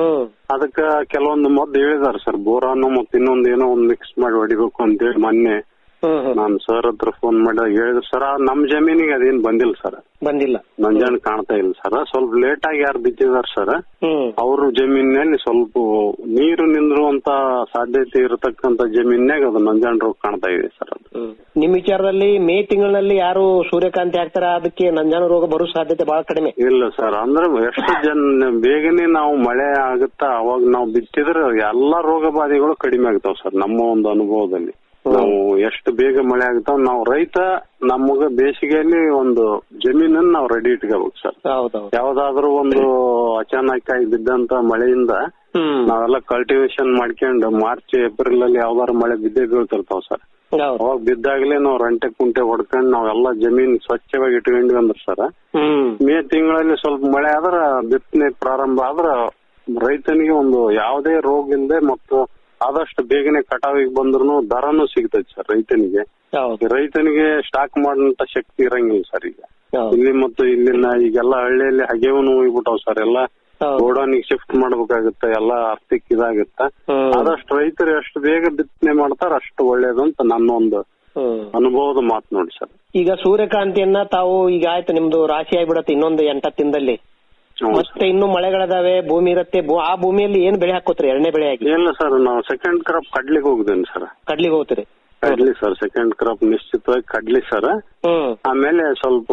ಅದಕ್ಕ ಕೆಲವೊಂದು ಮದ್ದು ಹೇಳಿದಾರೆ ಸರ್ ಬೋರಾನ್ ಮತ್ತೆ ಇನ್ನೊಂದು ಏನೋ ಒಂದು ಮಿಕ್ಸ್ ಮಾಡಿ ಹೊಡಿಬೇಕು ಅಂತೇಳಿ ಮೊನ್ನೆ ನಾನು ಸರ್ ಹತ್ರ ಫೋನ್ ಮಾಡಿದಾಗ ಹೇಳಿದ್ರು ಸರ್ ನಮ್ ಜಮೀನಿಗೆ ಅದೇನ್ ಬಂದಿಲ್ಲ ಸರ್ ಬಂದಿಲ್ಲ ನಂಜಾಣು ಕಾಣ್ತಾ ಇಲ್ಲ ಸರ್ ಸ್ವಲ್ಪ ಲೇಟ್ ಆಗಿ ಯಾರು ಬಿತ್ತಿದಾರೆ ಸರ್ ಅವ್ರ ಜಮೀನಿನಲ್ಲಿ ಸ್ವಲ್ಪ ನೀರು ನಿಂದ್ರುವಂತ ಸಾಧ್ಯತೆ ಇರತಕ್ಕಂತ ಜಮೀನ್ಯಾಗ ಅದು ನಂಜಾಣು ರೋಗ ಕಾಣ್ತಾ ಇದೆ ಸರ್ ಅದು ನಿಮ್ ವಿಚಾರದಲ್ಲಿ ಮೇ ತಿಂಗಳಲ್ಲಿ ಯಾರು ಸೂರ್ಯಕಾಂತಿ ಹಾಕ್ತಾರ ಅದಕ್ಕೆ ನಂಜಾನು ರೋಗ ಬರೋ ಸಾಧ್ಯತೆ ಬಹಳ ಕಡಿಮೆ ಇಲ್ಲ ಸರ್ ಅಂದ್ರೆ ಎಷ್ಟು ಜನ ಬೇಗನೆ ನಾವು ಮಳೆ ಆಗುತ್ತಾ ಅವಾಗ ನಾವು ಬಿತ್ತಿದ್ರೆ ಎಲ್ಲಾ ರೋಗ ಬಾಧೆಗಳು ಕಡಿಮೆ ಆಗ್ತಾವ ಸರ್ ನಮ್ಮ ಒಂದು ಅನುಭವದಲ್ಲಿ ನಾವು ಎಷ್ಟು ಬೇಗ ಮಳೆ ಆಗ್ತಾವ ನಾವು ರೈತ ನಮಗ ಬೇಸಿಗೆಯಲ್ಲಿ ಒಂದು ಜಮೀನನ್ನ ನಾವು ರೆಡಿ ಇಟ್ಕೋಬೇಕು ಸರ್ ಹೌದೌದು ಯಾವ್ದಾದ್ರು ಒಂದು ಅಚಾನಕ್ ಆಗಿ ಬಿದ್ದಂತ ಮಳೆಯಿಂದ ನಾವೆಲ್ಲ ಕಲ್ಟಿವೇಶನ್ ಮಾಡ್ಕೊಂಡು ಮಾರ್ಚ್ ಏಪ್ರಿಲ್ ಅಲ್ಲಿ ಯಾವ್ದಾದ್ರು ಮಳೆ ಬಿದ್ದೇ ಬೀಳ್ತಿರ್ತಾವ ಸರ್ ಅವಾಗ ಬಿದ್ದಾಗ್ಲೇ ನಾವು ರಂಟೆ ಕುಂಟೆ ಹೊಡ್ಕೊಂಡು ನಾವೆಲ್ಲ ಜಮೀನ್ ಸ್ವಚ್ಛವಾಗಿ ಇಟ್ಕೊಂಡ್ವಿ ಅಂದ್ರೆ ಸರ್ ಮೇ ತಿಂಗಳಲ್ಲಿ ಸ್ವಲ್ಪ ಮಳೆ ಆದ್ರ ಬಿತ್ತನೆ ಪ್ರಾರಂಭ ಆದ್ರ ರೈತನಿಗೆ ಒಂದು ಯಾವುದೇ ರೋಗ ಇಲ್ಲದೆ ಮತ್ತು ಆದಷ್ಟು ಬೇಗನೆ ಕಟಾವಿಗೆ ಬಂದ್ರು ದರನು ಸಿಗ್ತೈತಿ ಸರ್ ರೈತನಿಗೆ ರೈತನಿಗೆ ಸ್ಟಾಕ್ ಮಾಡಂತ ಶಕ್ತಿ ಇರಂಗಿಲ್ಲ ಸರ್ ಈಗ ಇಲ್ಲಿ ಮತ್ತು ಇಲ್ಲಿನ ಈಗೆಲ್ಲ ಹಳ್ಳಿಯಲ್ಲಿ ಹಗೆವನು ಹೋಗ್ಬಿಟ್ಟಾವ್ ಸರ್ ಎಲ್ಲ ಗೋಡಾನಿಗೆ ಶಿಫ್ಟ್ ಮಾಡ್ಬೇಕಾಗುತ್ತೆ ಎಲ್ಲ ಆರ್ಥಿಕ ಇದಾಗುತ್ತೆ ಆದಷ್ಟು ರೈತರು ಎಷ್ಟು ಬೇಗ ಬಿತ್ತನೆ ಮಾಡ್ತಾರ ಅಷ್ಟು ಒಳ್ಳೇದು ಅಂತ ನನ್ನ ಒಂದು ಅನುಭವದ ಮಾತು ನೋಡಿ ಸರ್ ಈಗ ಸೂರ್ಯಕಾಂತಿಯನ್ನ ತಾವು ಈಗ ಆಯ್ತು ನಿಮ್ದು ರಾಶಿ ಆಗ್ಬಿಡತ್ತೆ ಇನ್ನೊಂದು ಎಂಟತ್ತು ದಿನದಲ್ಲಿ ಮತ್ತೆ ಇನ್ನು ಮಳೆಗಳಿದಾವೆ ಭೂಮಿ ಇರತ್ತೆ ಭೂ- ಆ ಭೂಮಿಯಲ್ಲಿ ಏನ್ ಬೆಳೆ ಹಾಕೋತ್ರಿ ಎರಡನೇ ಬೆಳೆ ಆಗಿ ಇಲ್ಲ ಸರ್ ನಾವು ಸೆಕೆಂಡ್ ಕ್ರಾಪ್ ಕಡ್ಲಿಗೆ ಹೋಗಿದ್ದೇನೆ ಸರ್ ಕಡ್ಲಿಗೆ ಹೋಗ್ತೀರಿ ಕಡ್ಲಿ ಸರ್ ಸೆಕೆಂಡ್ ಕ್ರಾಪ್ ನಿಶ್ಚಿತವಾಗಿ ಕಡ್ಲಿ ಸರ್ ಆಮೇಲೆ ಸ್ವಲ್ಪ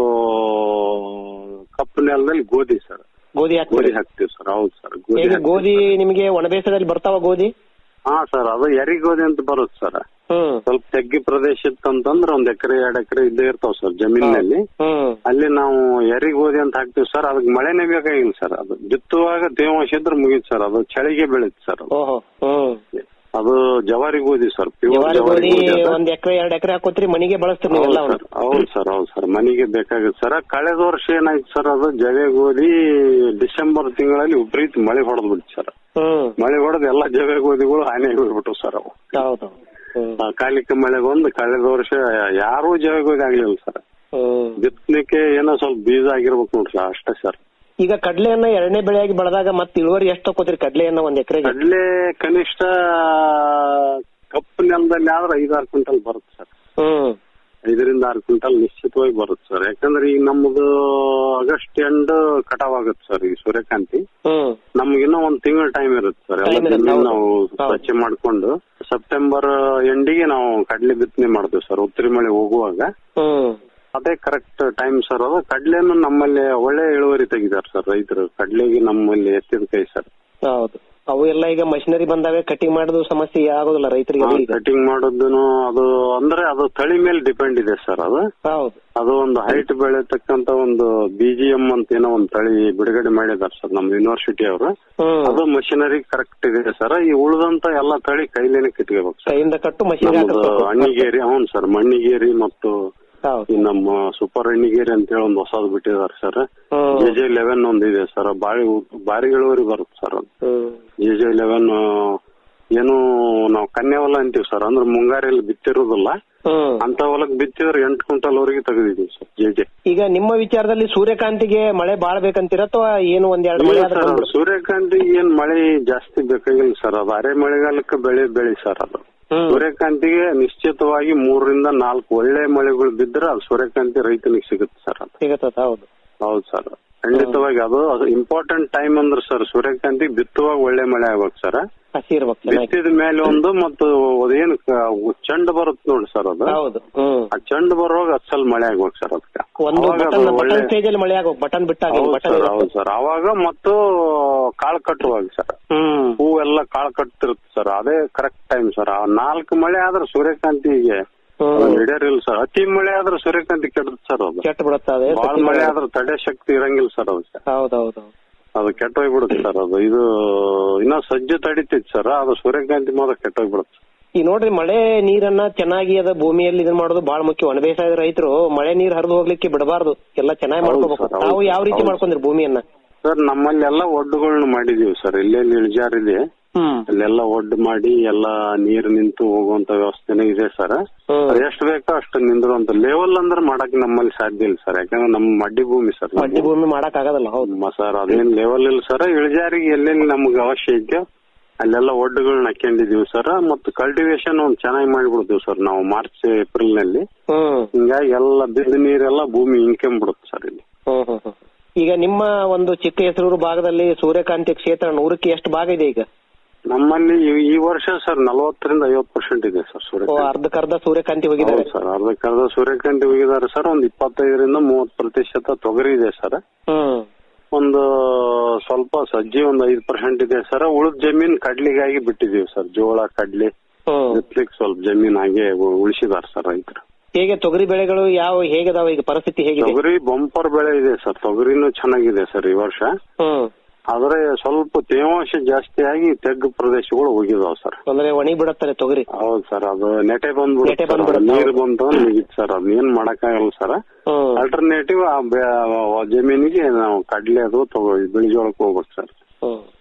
ಕಪ್ಪು ನೆಲದಲ್ಲಿ ಗೋಧಿ ಸರ್ ಗೋಧಿ ಗೋಧಿ ಹಾಕ್ತೀರಿ ಹಾಕ್ತಿವಿ ಸರ್ ಹೌದು ಸರ್ ಗೋಧಿ ಹೇಗೆ ಹಾಕ್ತೀವಿ. ಗೋಧಿ ನಿಮಗೆ ಒಣಬೇಸದಲ್ಲಿ ಬರ್ತಾವ ಗೋಧಿ ಹಾ ಸರ್ ಅದು ಎರಿ ಗೋಧಿ ಅಂತ ಬರುತ್ತೆ ಸರ್ ಸ್ವಲ್ಪ ತೆಗ್ಗಿ ಪ್ರದೇಶ ಇತ್ತಂತಂದ್ರೆ ಒಂದ್ ಎಕರೆ ಎರಡ್ ಎಕರೆ ಇದ್ದೇ ಇರ್ತಾವ ಸರ್ ಜಮೀನಿನಲ್ಲಿ ಅಲ್ಲಿ ನಾವು ಎರಿ ಗೋಧಿ ಅಂತ ಹಾಕ್ತಿವಿ ಸರ್ ಅದಕ್ಕೆ ಮಳೆನೇ ಬೇಕಾಗಿಲ್ಲ ಸರ್ ಅದು ಬಿತ್ತುವಾಗ ತೇವಾಂಶ ಇದ್ರೆ ಮುಗೀತು ಸರ್ ಅದು ಚಳಿಗೆ ಬೆಳೀತು ಸರ್ ಅದು. ಓಹೋ ಹ್ಮ್ ಅದು ಜವಾರಿ ಗೋಧಿ ಸರ್ ಪ್ಯೂರ್ ಜವಾರಿ ಜವಾರಿ ಗೋಧಿ ಗೋಧಿ ಅದು. ಒಂದ್ ಎಕರೆ ಎರಡ್ ಎಕರೆ ಹಾಕೋತ್ರಿ ಮನಿಗೆ ಬಳಸ್ತೀರಿ ನೀವೆಲ್ಲ ಹೌದು ಸರ್ ಹೌದು ಸರ್ ಹೌದು ಸರ್ ಮನೆಗೆ ಬೇಕಾಗುತ್ತೆ ಸರ್ ಕಳೆದ ವರ್ಷ ಏನಾಯ್ತು ಸರ್ ಅದು ಜವೆ ಗೋಧಿ ಡಿಸೆಂಬರ್ ತಿಂಗಳಲ್ಲಿ ವಿಪರೀತ ಮಳೆ ಹೊಡೆದ್ ಬಿಡ್ತು ಸರ್ ಹ್ಮ್ ಮಳೆ ಹೊಡೆದ್ ಎಲ್ಲಾ ಜವೆ ಗೋಧಿಗಳು ಹಾನಿ ಹೋಗ್ಬಿಟ್ಟು ಸರ್ ಅವು ಹೌದು ಆ ಕಾಲಿಕ ಮಳೆ ಬಂದು ಕಳೆದ ವರ್ಷ ಯಾರೂ ಜವೆ ಗೋಧಿ ಆಗ್ಲಿಲ್ಲ ಸರ್ ಬಿತ್ತಲಿಕ್ಕೆ ಏನೋ ಸ್ವಲ್ಪ ಬೀಜ ಆಗಿರ್ಬೇಕು ನೋಡ್ರಿ ಸರ್ ಅಷ್ಟೇ ಸರ್ ಈಗ ಕಡ್ಲೆಯನ್ನ ಎರಡನೇ ಬೆಳೆಯಾಗಿ ಬೆಳೆದಾಗ ಮತ್ತೆ ಇಳುವರಿ ಎಷ್ಟು ತಗೋತೀರಿ ಕಡ್ಲೆಯನ್ನ ಒಂದ್ ಎಕರೆಗೆ ಕಡ್ಲೆ ಕನಿಷ್ಠ ಕಪ್ಪು ನೆಲದಲ್ಲಿ ಆದ್ರೆ ಐದಾರು ಕ್ವಿಂಟಲ್ ಬರುತ್ತೆ ಸರ್ ಹ್ಮ್ ಐದರಿಂದ ಆರು ಕ್ವಿಂಟಲ್ ನಿಶ್ಚಿತವಾಗಿ ಬರುತ್ತೆ ಸರ್ ಯಾಕಂದ್ರೆ ಈಗ ನಮ್ದು ಆಗಸ್ಟ್ ಎಂಡ್ ಕಟಾವ್ ಆಗುತ್ತೆ ಸರ್ ಈ ಸೂರ್ಯಕಾಂತಿ ಹ್ಮ್ ನಮ್ಗಿನ್ನೂ ಒಂದ್ ತಿಂಗಳ ಟೈಮ್ ಇರುತ್ತೆ ಸರ್ ಎಲ್ಲ Time ಇರುತ್ತೆ, ಜಮೀನ್ ಹೌದು. ನಾವು ಸ್ವಚ್ಛ ಮಾಡ್ಕೊಂಡು ಸೆಪ್ಟೆಂಬರ್ ಎಂಡಿಗೆ ನಾವು ಕಡ್ಲೆ ಬಿತ್ತನೆ ಮಾಡ್ತೀವಿ ಸರ್ ಉತ್ತರಿ ಮಳೆ ಹೋಗುವಾಗ ಹ್ಮ್ ಅದೇ ಕರೆಕ್ಟ್ ಟೈಮ್ ಸರ್ ಅದು ಕಡ್ಲೆಯನ್ನು ನಮ್ಮಲ್ಲಿ ಒಳ್ಳೆ ಇಳುವರಿ ತೆಗಿದಾರೆ ಸರ್ ರೈತರು ಕಡ್ಲೆಗೆ ನಮ್ಮಲ್ಲಿ ಎತ್ತಿದ ಕೈ ಸರ್ ಹೌದು ಅವು ಎಲ್ಲ ಈಗ ಮಷಿನರಿ ಬಂದಾವೆ ಕಟಿಂಗ್ ಮಾಡೋದು ಸಮಸ್ಯೆ ಆಗೋದಿಲ್ಲ ರೈತರಿಗೆ ಅದು ಈಗ ಕಟಿಂಗ್ ಮಾಡೋದನ್ನು ಅದು ಅಂದ್ರೆ ಅದು ತಳಿ ಮೇಲೆ ಡಿಪೆಂಡ್ ಇದೆ ಸರ್ ಅದು ಹೌದು ಅದು ಒಂದು ಹೈಟ್ ಬೆಳೆತಕ್ಕಂತ ಒಂದು ಬಿಜಿಎಂ ಅಂತ ಏನೋ ಒಂದು ತಳಿ ಬಿಡುಗಡೆ ಮಾಡಿದಾರೆ ಸರ್ ನಮ್ಮ ಯೂನಿವರ್ಸಿಟಿ ಅವರು ಅದು ಮಷಿನರಿ ಕರೆಕ್ಟ್ ಇದೆ ಸರ್ ಈ ಉಳಿದಂತ ಎಲ್ಲಾ ತಳಿ ಕೈಲೇನೆ ಕಿತ್ಕೋಬೇಕು ಸರ್ ಕೈಯಿಂದ ಕಟ್ಟು ಮಷಿನರಿ ನಮ್ದು ಅಣ್ಣಿಗೇರಿ ಹೌನ್ ಸರ್ ಮಣ್ಣಿಗೇರಿ ಮತ್ತು ಈ ನಮ್ಮ ಸೂಪರ್ ಅಣ್ಣಿಗೇರಿ ಅಂತ ಹೇಳಿ ಒಂದು ಹೊಸದು ಬಿಟ್ಟಿದ್ದಾರೆ ಸರ್ ಜೆ ಜೆ ಲೆವೆನ್ ಒಂದು ಇದೆ ಸರ್ ಬಾರಿ ಬಾರಿ ಇಳುವರಿ ಬರುತ್ತೆ ಸರ್ ಅದು ಜೆ ಜೆ ಲೆವೆನ್ ಏನು ನಾವು ಕನ್ಯಾ ಹೊಲ ಅಂತೀವಿ ಸರ್ ಅಂದ್ರೆ ಮುಂಗಾರಿಯಲ್ಲಿ ಬಿತ್ತಿರೋದಿಲ್ಲ ಅಂತ ಹೊಲಕ್ ಬಿತ್ತಿದ್ರೆ ಎಂಟು ಕ್ವಿಂಟಲ್ ವರೆಗೆ ತೆಗೆದಿದ್ದೀವಿ ಸರ್ ಜೆ ಜೆ ಈಗ ನಿಮ್ಮ ವಿಚಾರದಲ್ಲಿ ಸೂರ್ಯಕಾಂತಿಗೆ ಮಳೆ ಬಾಳ ಬೇಕಂತೀರ ಅಥವಾ ಏನು ಒಂದ್ ಎರಡು ಮಳೆ ಇಲ್ಲ ಆದ್ರೆ ಸರ್ ಬಂದ್ಬಿಡುತ್ತಾ? ಸೂರ್ಯಕಾಂತಿ ಏನ್ ಮಳೆ ಜಾಸ್ತಿ ಬೇಕಾಗಿಲ್ಲ ಸರ್ ಅದು ಅರೆ ಮಳೆಗಾಲಕ್ಕೆ ಬೆಳೆ ಬೆಳಿ ಸರ್ ಅದು ಸೂರ್ಯಕಾಂತಿಗೆ ನಿಶ್ಚಿತವಾಗಿ ಮೂರರಿಂದ ನಾಲ್ಕು ಒಳ್ಳೆ ಮಳೆಗಳು ಬಿದ್ದರೆ ಅದು ಸೂರ್ಯಕಾಂತಿ ರೈತನಿಗೆ ಸಿಗುತ್ತೆ ಸರ್ ಅದು ಸಿಗತ್ತ ಹೌದು ಹೌದು ಸರ್ ಖಂಡಿತವಾಗಿ ಅದು ಅದು ಇಂಪಾರ್ಟೆಂಟ್ ಟೈಮ್ ಅಂದ್ರೆ ಸರ್ ಸೂರ್ಯಕಾಂತಿ ಬಿತ್ತುವಾಗ ಒಳ್ಳೆ ಮಳೆ ಆಗ್ಬೇಕು ಸರ್ ಹಸಿ ಇರ್ಬೇಕು ಚೆನ್ನಾಗಿ ಬಿತ್ತಿದ ಮೇಲೆ ಒಂದು ಮತ್ತು ಅದೇನು ಕ- ಚೆಂಡು ಬರುತ್ತೆ ನೋಡಿ ಸರ್ ಅದು ಹೌದು ಹ್ಮ್ ಆ ಚೆಂಡು ಬರುವಾಗ ಅಸಲ್ ಮಳೆ ಆಗ್ಬೇಕು ಸರ್ ಅದಕ್ಕೆ ಒಂದು ಅವಾಗ ಬಟನ್ ಅದು ಒಳ್ಳೆ ಬಟನ್ ಸ್ಟೇಜ್ ಅಲ್ಲಿ ಮಳೆ ಆಗೋ ಬಟನ್ ಬಿಟ್ಟಾಗ ಹೌದು ಬಟನ್ ಸರ್ ಹೌದು ಸರ್ ಅವಾಗ ಮತ್ತು ಕಾಳು ಕಟ್ಟುವಾಗ ಸರ್ ಹೂವೆಲ್ಲ ಕಾಳು ಕಟ್ತಿರುತ್ತೆ ಸರ್ ಅದೇ ಕರೆಕ್ಟ್ ಟೈಮ್ ಸರ್ ಆ ನಾಲ್ಕು ಮಳೆ ಆದ್ರೆ ಸೂರ್ಯಕಾಂತಿಗೆ ಹಿಡಿಯರಿಲ್ಲ ಸರ್ ಅತಿ ಮಳೆ ಆದ್ರೆ ಸೂರ್ಯಕಾಂತಿ ಕೆಡುತ್ತೆ ಸರ್ ಅದು ಕೆಟ್ಟ ಬಿಡುತ್ತೆ ಅದೇ ಬಾಳ ಮಳೆ ಆದ್ರೆ ತಡೆ ಶಕ್ತಿ ಇರಂಗಿಲ್ಲ ಸರ್ ಅದು ಹೌದೌದು ಅದು ಕೆಟ್ಟೋಗ್ಬಿಡುತ್ತೆ ಸರ್ ಅದು ಇದು ಇನ್ನ ಸಜ್ಜು ತಡಿತೈತಿ ಸರ್ ಅದು ಸೂರ್ಯಕಾಂತಿ ಮಾತ್ರ ಕೆಟ್ಟೋಗ್ಬಿಡುತ್ತೆ ಈಗ ನೋಡ್ರಿ ಮಳೆ ನೀರನ್ನ ಚೆನ್ನಾಗಿ ಅದ ಭೂಮಿಯಲ್ಲಿ ಇದನ್ನ ಮಾಡೋದು ಬಹಳ ಮುಖ್ಯ ಒಣ ಬೇಸಾಯದ ರೈತರು ಮಳೆ ನೀರ್ ಹರಿದು ಹೋಗ್ಲಿಕ್ಕೆ ಬಿಡಬಾರ್ದು ಎಲ್ಲ ಚೆನ್ನಾಗಿ ಹೌದು ಮಾಡ್ಕೋಬೇಕು ಸರ್, ಹೌದು ತಾವು ಯಾವ ಸರ್, ರೀತಿ ಹೌದು. ಮಾಡ್ಕೊಂಡ್ರಿ ಭೂಮಿಯನ್ನ ಸರ್ ನಮ್ಮಲ್ಲಿ ಎಲ್ಲ ಒಡ್ಡುಗಳನ್ನ ಮಾಡಿದೀವಿ ಸರ್ ಎಲ್ಲೆಲ್ಲಿ ಇಳಿಜಾರಿದೆ ಅಲ್ಲೆಲ್ಲ ಒಡ್ಡು ಮಾಡಿ ಎಲ್ಲ ನೀರು ನಿಂತು ಹೋಗುವಂತ ವ್ಯವಸ್ಥೆನೇ ಇದೆ ಸರ್ ಅದು ಎಷ್ಟು ಬೇಕೋ ಅಷ್ಟು ನಿಂದಿರುವಂತ ಲೆವೆಲ್ ಅಂದ್ರೆ ಮಾಡಕ್ ನಮ್ಮಲ್ಲಿ ಸಾಧ್ಯ ಇಲ್ಲ ಸರ್ ಯಾಕಂದ್ರೆ ನಮ್ಮ ಮಡ್ಡಿ ಭೂಮಿ ಸರ್ ಮಡ್ಡಿ ಭೂಮಿ ಮಾಡಕ್ ಆಗಲ್ಲ ಹೌದು ಸರ್ ಅದೇನ್ ಲೆವೆಲ್ ಇಲ್ಲ ಸರ್ ಇಳಿಜಾರಿಗೆ ಎಲ್ಲೆಲ್ಲಿ ನಮ್ಗೆ ಅವಶ್ಯ ಇದೆಯೋ ಅಲ್ಲೆಲ್ಲ ಒಡ್ಡುಗಳನ್ನ ಹಾಕೊಂಡಿದೀವಿ ಸರ್ ಮತ್ತು ಕಲ್ಟಿವೇಶನ್ ಒಂದ್ ಚೆನ್ನಾಗಿ ಮಾಡಿಬಿಡ್ತೀವಿ ಸರ್ ನಾವು ಮಾರ್ಚ್ ಏಪ್ರಿಲ್ ನಲ್ಲಿ ಹಿಂಗಾಗಿ ಎಲ್ಲ ಬಿದ್ದ ನೀರೆಲ್ಲ ಭೂಮಿ ಇಂಕೆಂಬಿಡುತ್ತೆ ಸರ್ ಇಲ್ಲಿ ಹ್ಮ್ ಹ್ಮ್ ಹ್ಮ್. ಈಗ ನಿಮ್ಮ ಒಂದು ಚಿಕ್ಕ ಹೆಸರೂರು ಭಾಗದಲ್ಲಿ ಸೂರ್ಯಕಾಂತಿ ಕ್ಷೇತ್ರ ನೂರಕ್ಕೆ ಎಷ್ಟು ಭಾಗ ಇದೆ ಈಗ ನಮ್ಮಲ್ಲಿ ಈ- ಈ ವರ್ಷ ಸರ್ ನಲವತ್ತರಿಂದ ಐವತ್ತು ಪರ್ಸೆಂಟ್ ಇದೆ ಸರ್ ಓ, ಸೂರ್ಯಕಾಂತಿ ಅರ್ಧಕ್ಕರ್ಧ ಸೂರ್ಯಕಾಂತಿ ಹೋಗಿದ್ದಾರೆ ಹೌದು ಸರ್ ಅರ್ಧಕ್ಕರ್ಧ ಸೂರ್ಯಕಾಂತಿ ಹೋಗಿದ್ದಾರೆ ಸರ್ ಒಂದ್ ಇಪ್ಪತ್ತೈದರಿಂದ ಮೂವತ್ತು ಪ್ರತಿಶತ ತೊಗರಿ ಇದೆ ಸರ್ ಹ್ಮ್ ಒಂದು ಸ್ವಲ್ಪ ಸಜ್ಜಿ ಒಂದ್ ಐದು ಪರ್ಸೆಂಟ್ ಇದೆ ಸರ್ ಉಳಿದ ಜಮೀನ್ ಕಡ್ಲಿಗಾಗಿ ಬಿಟ್ಟಿದೀವಿ ಸರ್ ಜೋಳ ಕಡ್ಲಿ ಬಿತ್ಲಿಕ್ಕೆ ಸ್ವಲ್ಪ ಜಮೀನ್ ಹಾಗೆ ಉಳಿಸಿದಾರೆ ಸರ್ ರೈತರು ಹೇಗೆ ತೊಗರಿ ಬೆಳೆಗಳು ಯಾವ ಹೇಗದಾವ ಈಗ ಪರಿಸ್ಥಿತಿ ಹೇಗಿದೆ ತೊಗರಿ ಬಂಪರ್ ಬೆಳೆ ಇದೆ ಸರ್ ತೊಗರಿನೂ ಚೆನ್ನಾಗಿದೆ ಸರ್ ಈ ವರ್ಷ ಹ್ಮ್ ಆದ್ರೆ ಸ್ವಲ್ಪ ತೇವಾಂಶ ಜಾಸ್ತಿ ಆಗಿ ತೆಗ್ಗು ಪ್ರದೇಶಗಳು ಹೋಗಿದಾವ್ ಸರ್ ಅಂದ್ರೆ ಒಣಗಿ ಬಿಡತ್ತಾರೆ ತೊಗರಿ ಹೌದು ಸರ್ ಅದು ನೆಟೆ ನೆಟೆ ಬಂದ್ಬಿಡುತ್ತೆ ಸರ್. ಬಂದ್ಬಿಡುತ್ತೆ, ನೀರು ಬಂತು ಮುಗೀತು ಸರ್ ಅದನ್ನ ಏನ್ ಮಾಡಕ್ಕಾಗಲ್ಲ ಸರ್ ಆಲ್ಟರ್ನೇಟಿವ್ ಆ ಬೆ- ಆ ಜಮೀನಿಗೆ ನಾವು ಕಡ್ಲೆ ಅದು ತಗೋ ಬಿಳಿಜೋಳಕ್ಕೆ ಹೋಗ್ಬೇಕು ಸರ್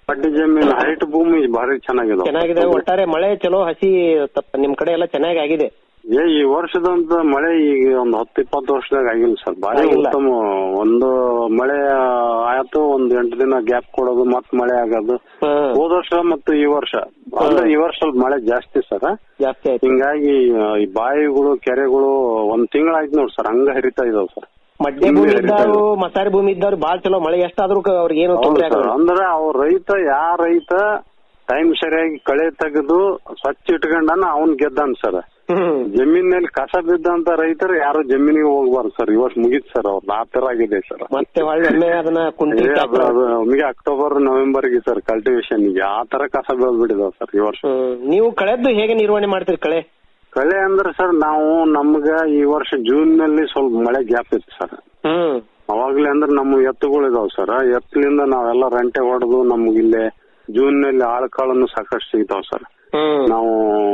ಅಡ್ಡಿ ಜಮೀನು ಹೈಟ್ ಭೂಮಿ ಭಾರಿ ಚೆನ್ನಾಗಿದೆ ಚೆನ್ನಾಗಿದೆ ಒಟ್ಟಾರೆ ಮಳೆ ಚಲೋ ಹಸಿ ತಪ್ಪ ನಿಮ್ ಕಡೆ ಎಲ್ಲ ಚೆನ್ನಾಗಿ ಆಗಿದೆ ಏ ಈ ವರ್ಷದಂತ ಮಳೆ ಈಗ ಒಂದ್ ಹತ್ತು ಇಪ್ಪತ್ತು ವರ್ಷದಾಗ ಆಗಿಲ್ಲ ಸರ್ ಭಾರಿ ಆಗಿಲ್ಲ. ಉತ್ತಮ ಒಂದು ಮಳೆ ಆಯ್ತು ಒಂದ್ ಎಂಟು ದಿನ ಗ್ಯಾಪ್ ಕೊಡೋದು ಮತ್ ಮಳೆ ಆಗೋದು ಹೋದ ವರ್ಷ ಮತ್ತು ಈ ವರ್ಷ ಅಂದ್ರೆ ಈ ವರ್ಷ ಸ್ವಲ್ಪ ಮಳೆ ಜಾಸ್ತಿ ಸರ್ ಜಾಸ್ತಿ ಆಯ್ತು ಹಿಂಗಾಗಿ ಆ, ಈ ಬಾವಿಗಳು ಕೆರೆಗಳು ಒಂದ್ ತಿಂಗಳಾಯ್ತು ನೋಡಿ ಸರ್ ಹಂಗ ಹರಿತಾ ಇದಾವ್ ಸರ್ ಮಡ್ಡೆ ಭೂಮಿ ಇದ್ದವರು ಮಸಾರಿ ಭೂಮಿ ಇದ್ದವ್ರು ಬಾಳ ಚಲೋ ಮಳೆ ಎಷ್ಟಾದ್ರೂ ಕ- ಅವ್ರಿಗೆ ಏನು ತೊಂದರೆ ಹೌದು ಸರ್. ಆಗಲ್ಲ ಅಂದ್ರೆ ಅವ್ರ ರೈತ ಯಾ ರೈತ ಟೈಮ್ ಸರಿಯಾಗಿ ಕಳೆ ತೆಗೆದು ಸ್ವಚ್ಛ ಇಟ್ಕೊಂಡನ ಅವ್ನ್ ಗೆದ್ದಾನ ಸರ್ ಜಮೀನಲ್ಲಿ ಕಸ ಬಿದ್ದಂತ ರೈತರು ಯಾರು ಜಮೀನಿಗೆ ಹೋಗ್ಬಾರ್ದು ಸರ್ ಈ ವರ್ಷ ಮುಗೀತ್ ಸರ್ ಅವ್ರದ್ದು ಆ ತರ ಆಗಿದೆ ಸರ್ ಮತ್ತೆ ಹೊಳ್ಳಿ ಒಮ್ಮೆ ಅದನ್ನ ಕುಂಟಿ ಏ, ಅದು- ಅದು ಒಮ್ಮೆಗೆ ಅಕ್ಟೋಬರ್ ನವೆಂಬರ್ ಗೆ ಸರ್ ಕಲ್ಟಿವೇಶನ್ ಗೆ ಆ ತರ ಕಸ ಬೆಳೆದ್ಬಿಟ್ಟಿದಾವ ಸರ್ ಈ ವರ್ಷ ನೀವು ಕಳೆದ್ದು ಹೇಗೆ ನಿರ್ವಹಣೆ ಮಾಡ್ತೀರಿ ಕಳೆ ಕಳೆ ಅಂದ್ರೆ ಸರ್ ನಾವು ನಮ್ಗ ಈ ವರ್ಷ ಜೂನ್ ನಲ್ಲಿ ಸ್ವಲ್ಪ ಮಳೆ ಗ್ಯಾಪ್ ಇತ್ತು ಸರ್ ಹ್ಮ್ ಅವಾಗ್ಲೇ ಅಂದ್ರೆ ನಮ್ಮ ಎತ್ತುಗಳು ಇದಾವ್ ಸರ್ ಎತ್ತಲಿಂದ ನಾವೆಲ್ಲ ರಂಟೆ ಹೊಡೆದು ನಮ್ಗಿಲ್ಲೇ ಜೂನ್ ನಲ್ಲಿ ಆಳ್ಕಾಳನ್ನು ಸಾಕಷ್ಟು ಸಿಗ್ತಾವ್ ಸರ್ ನಾವು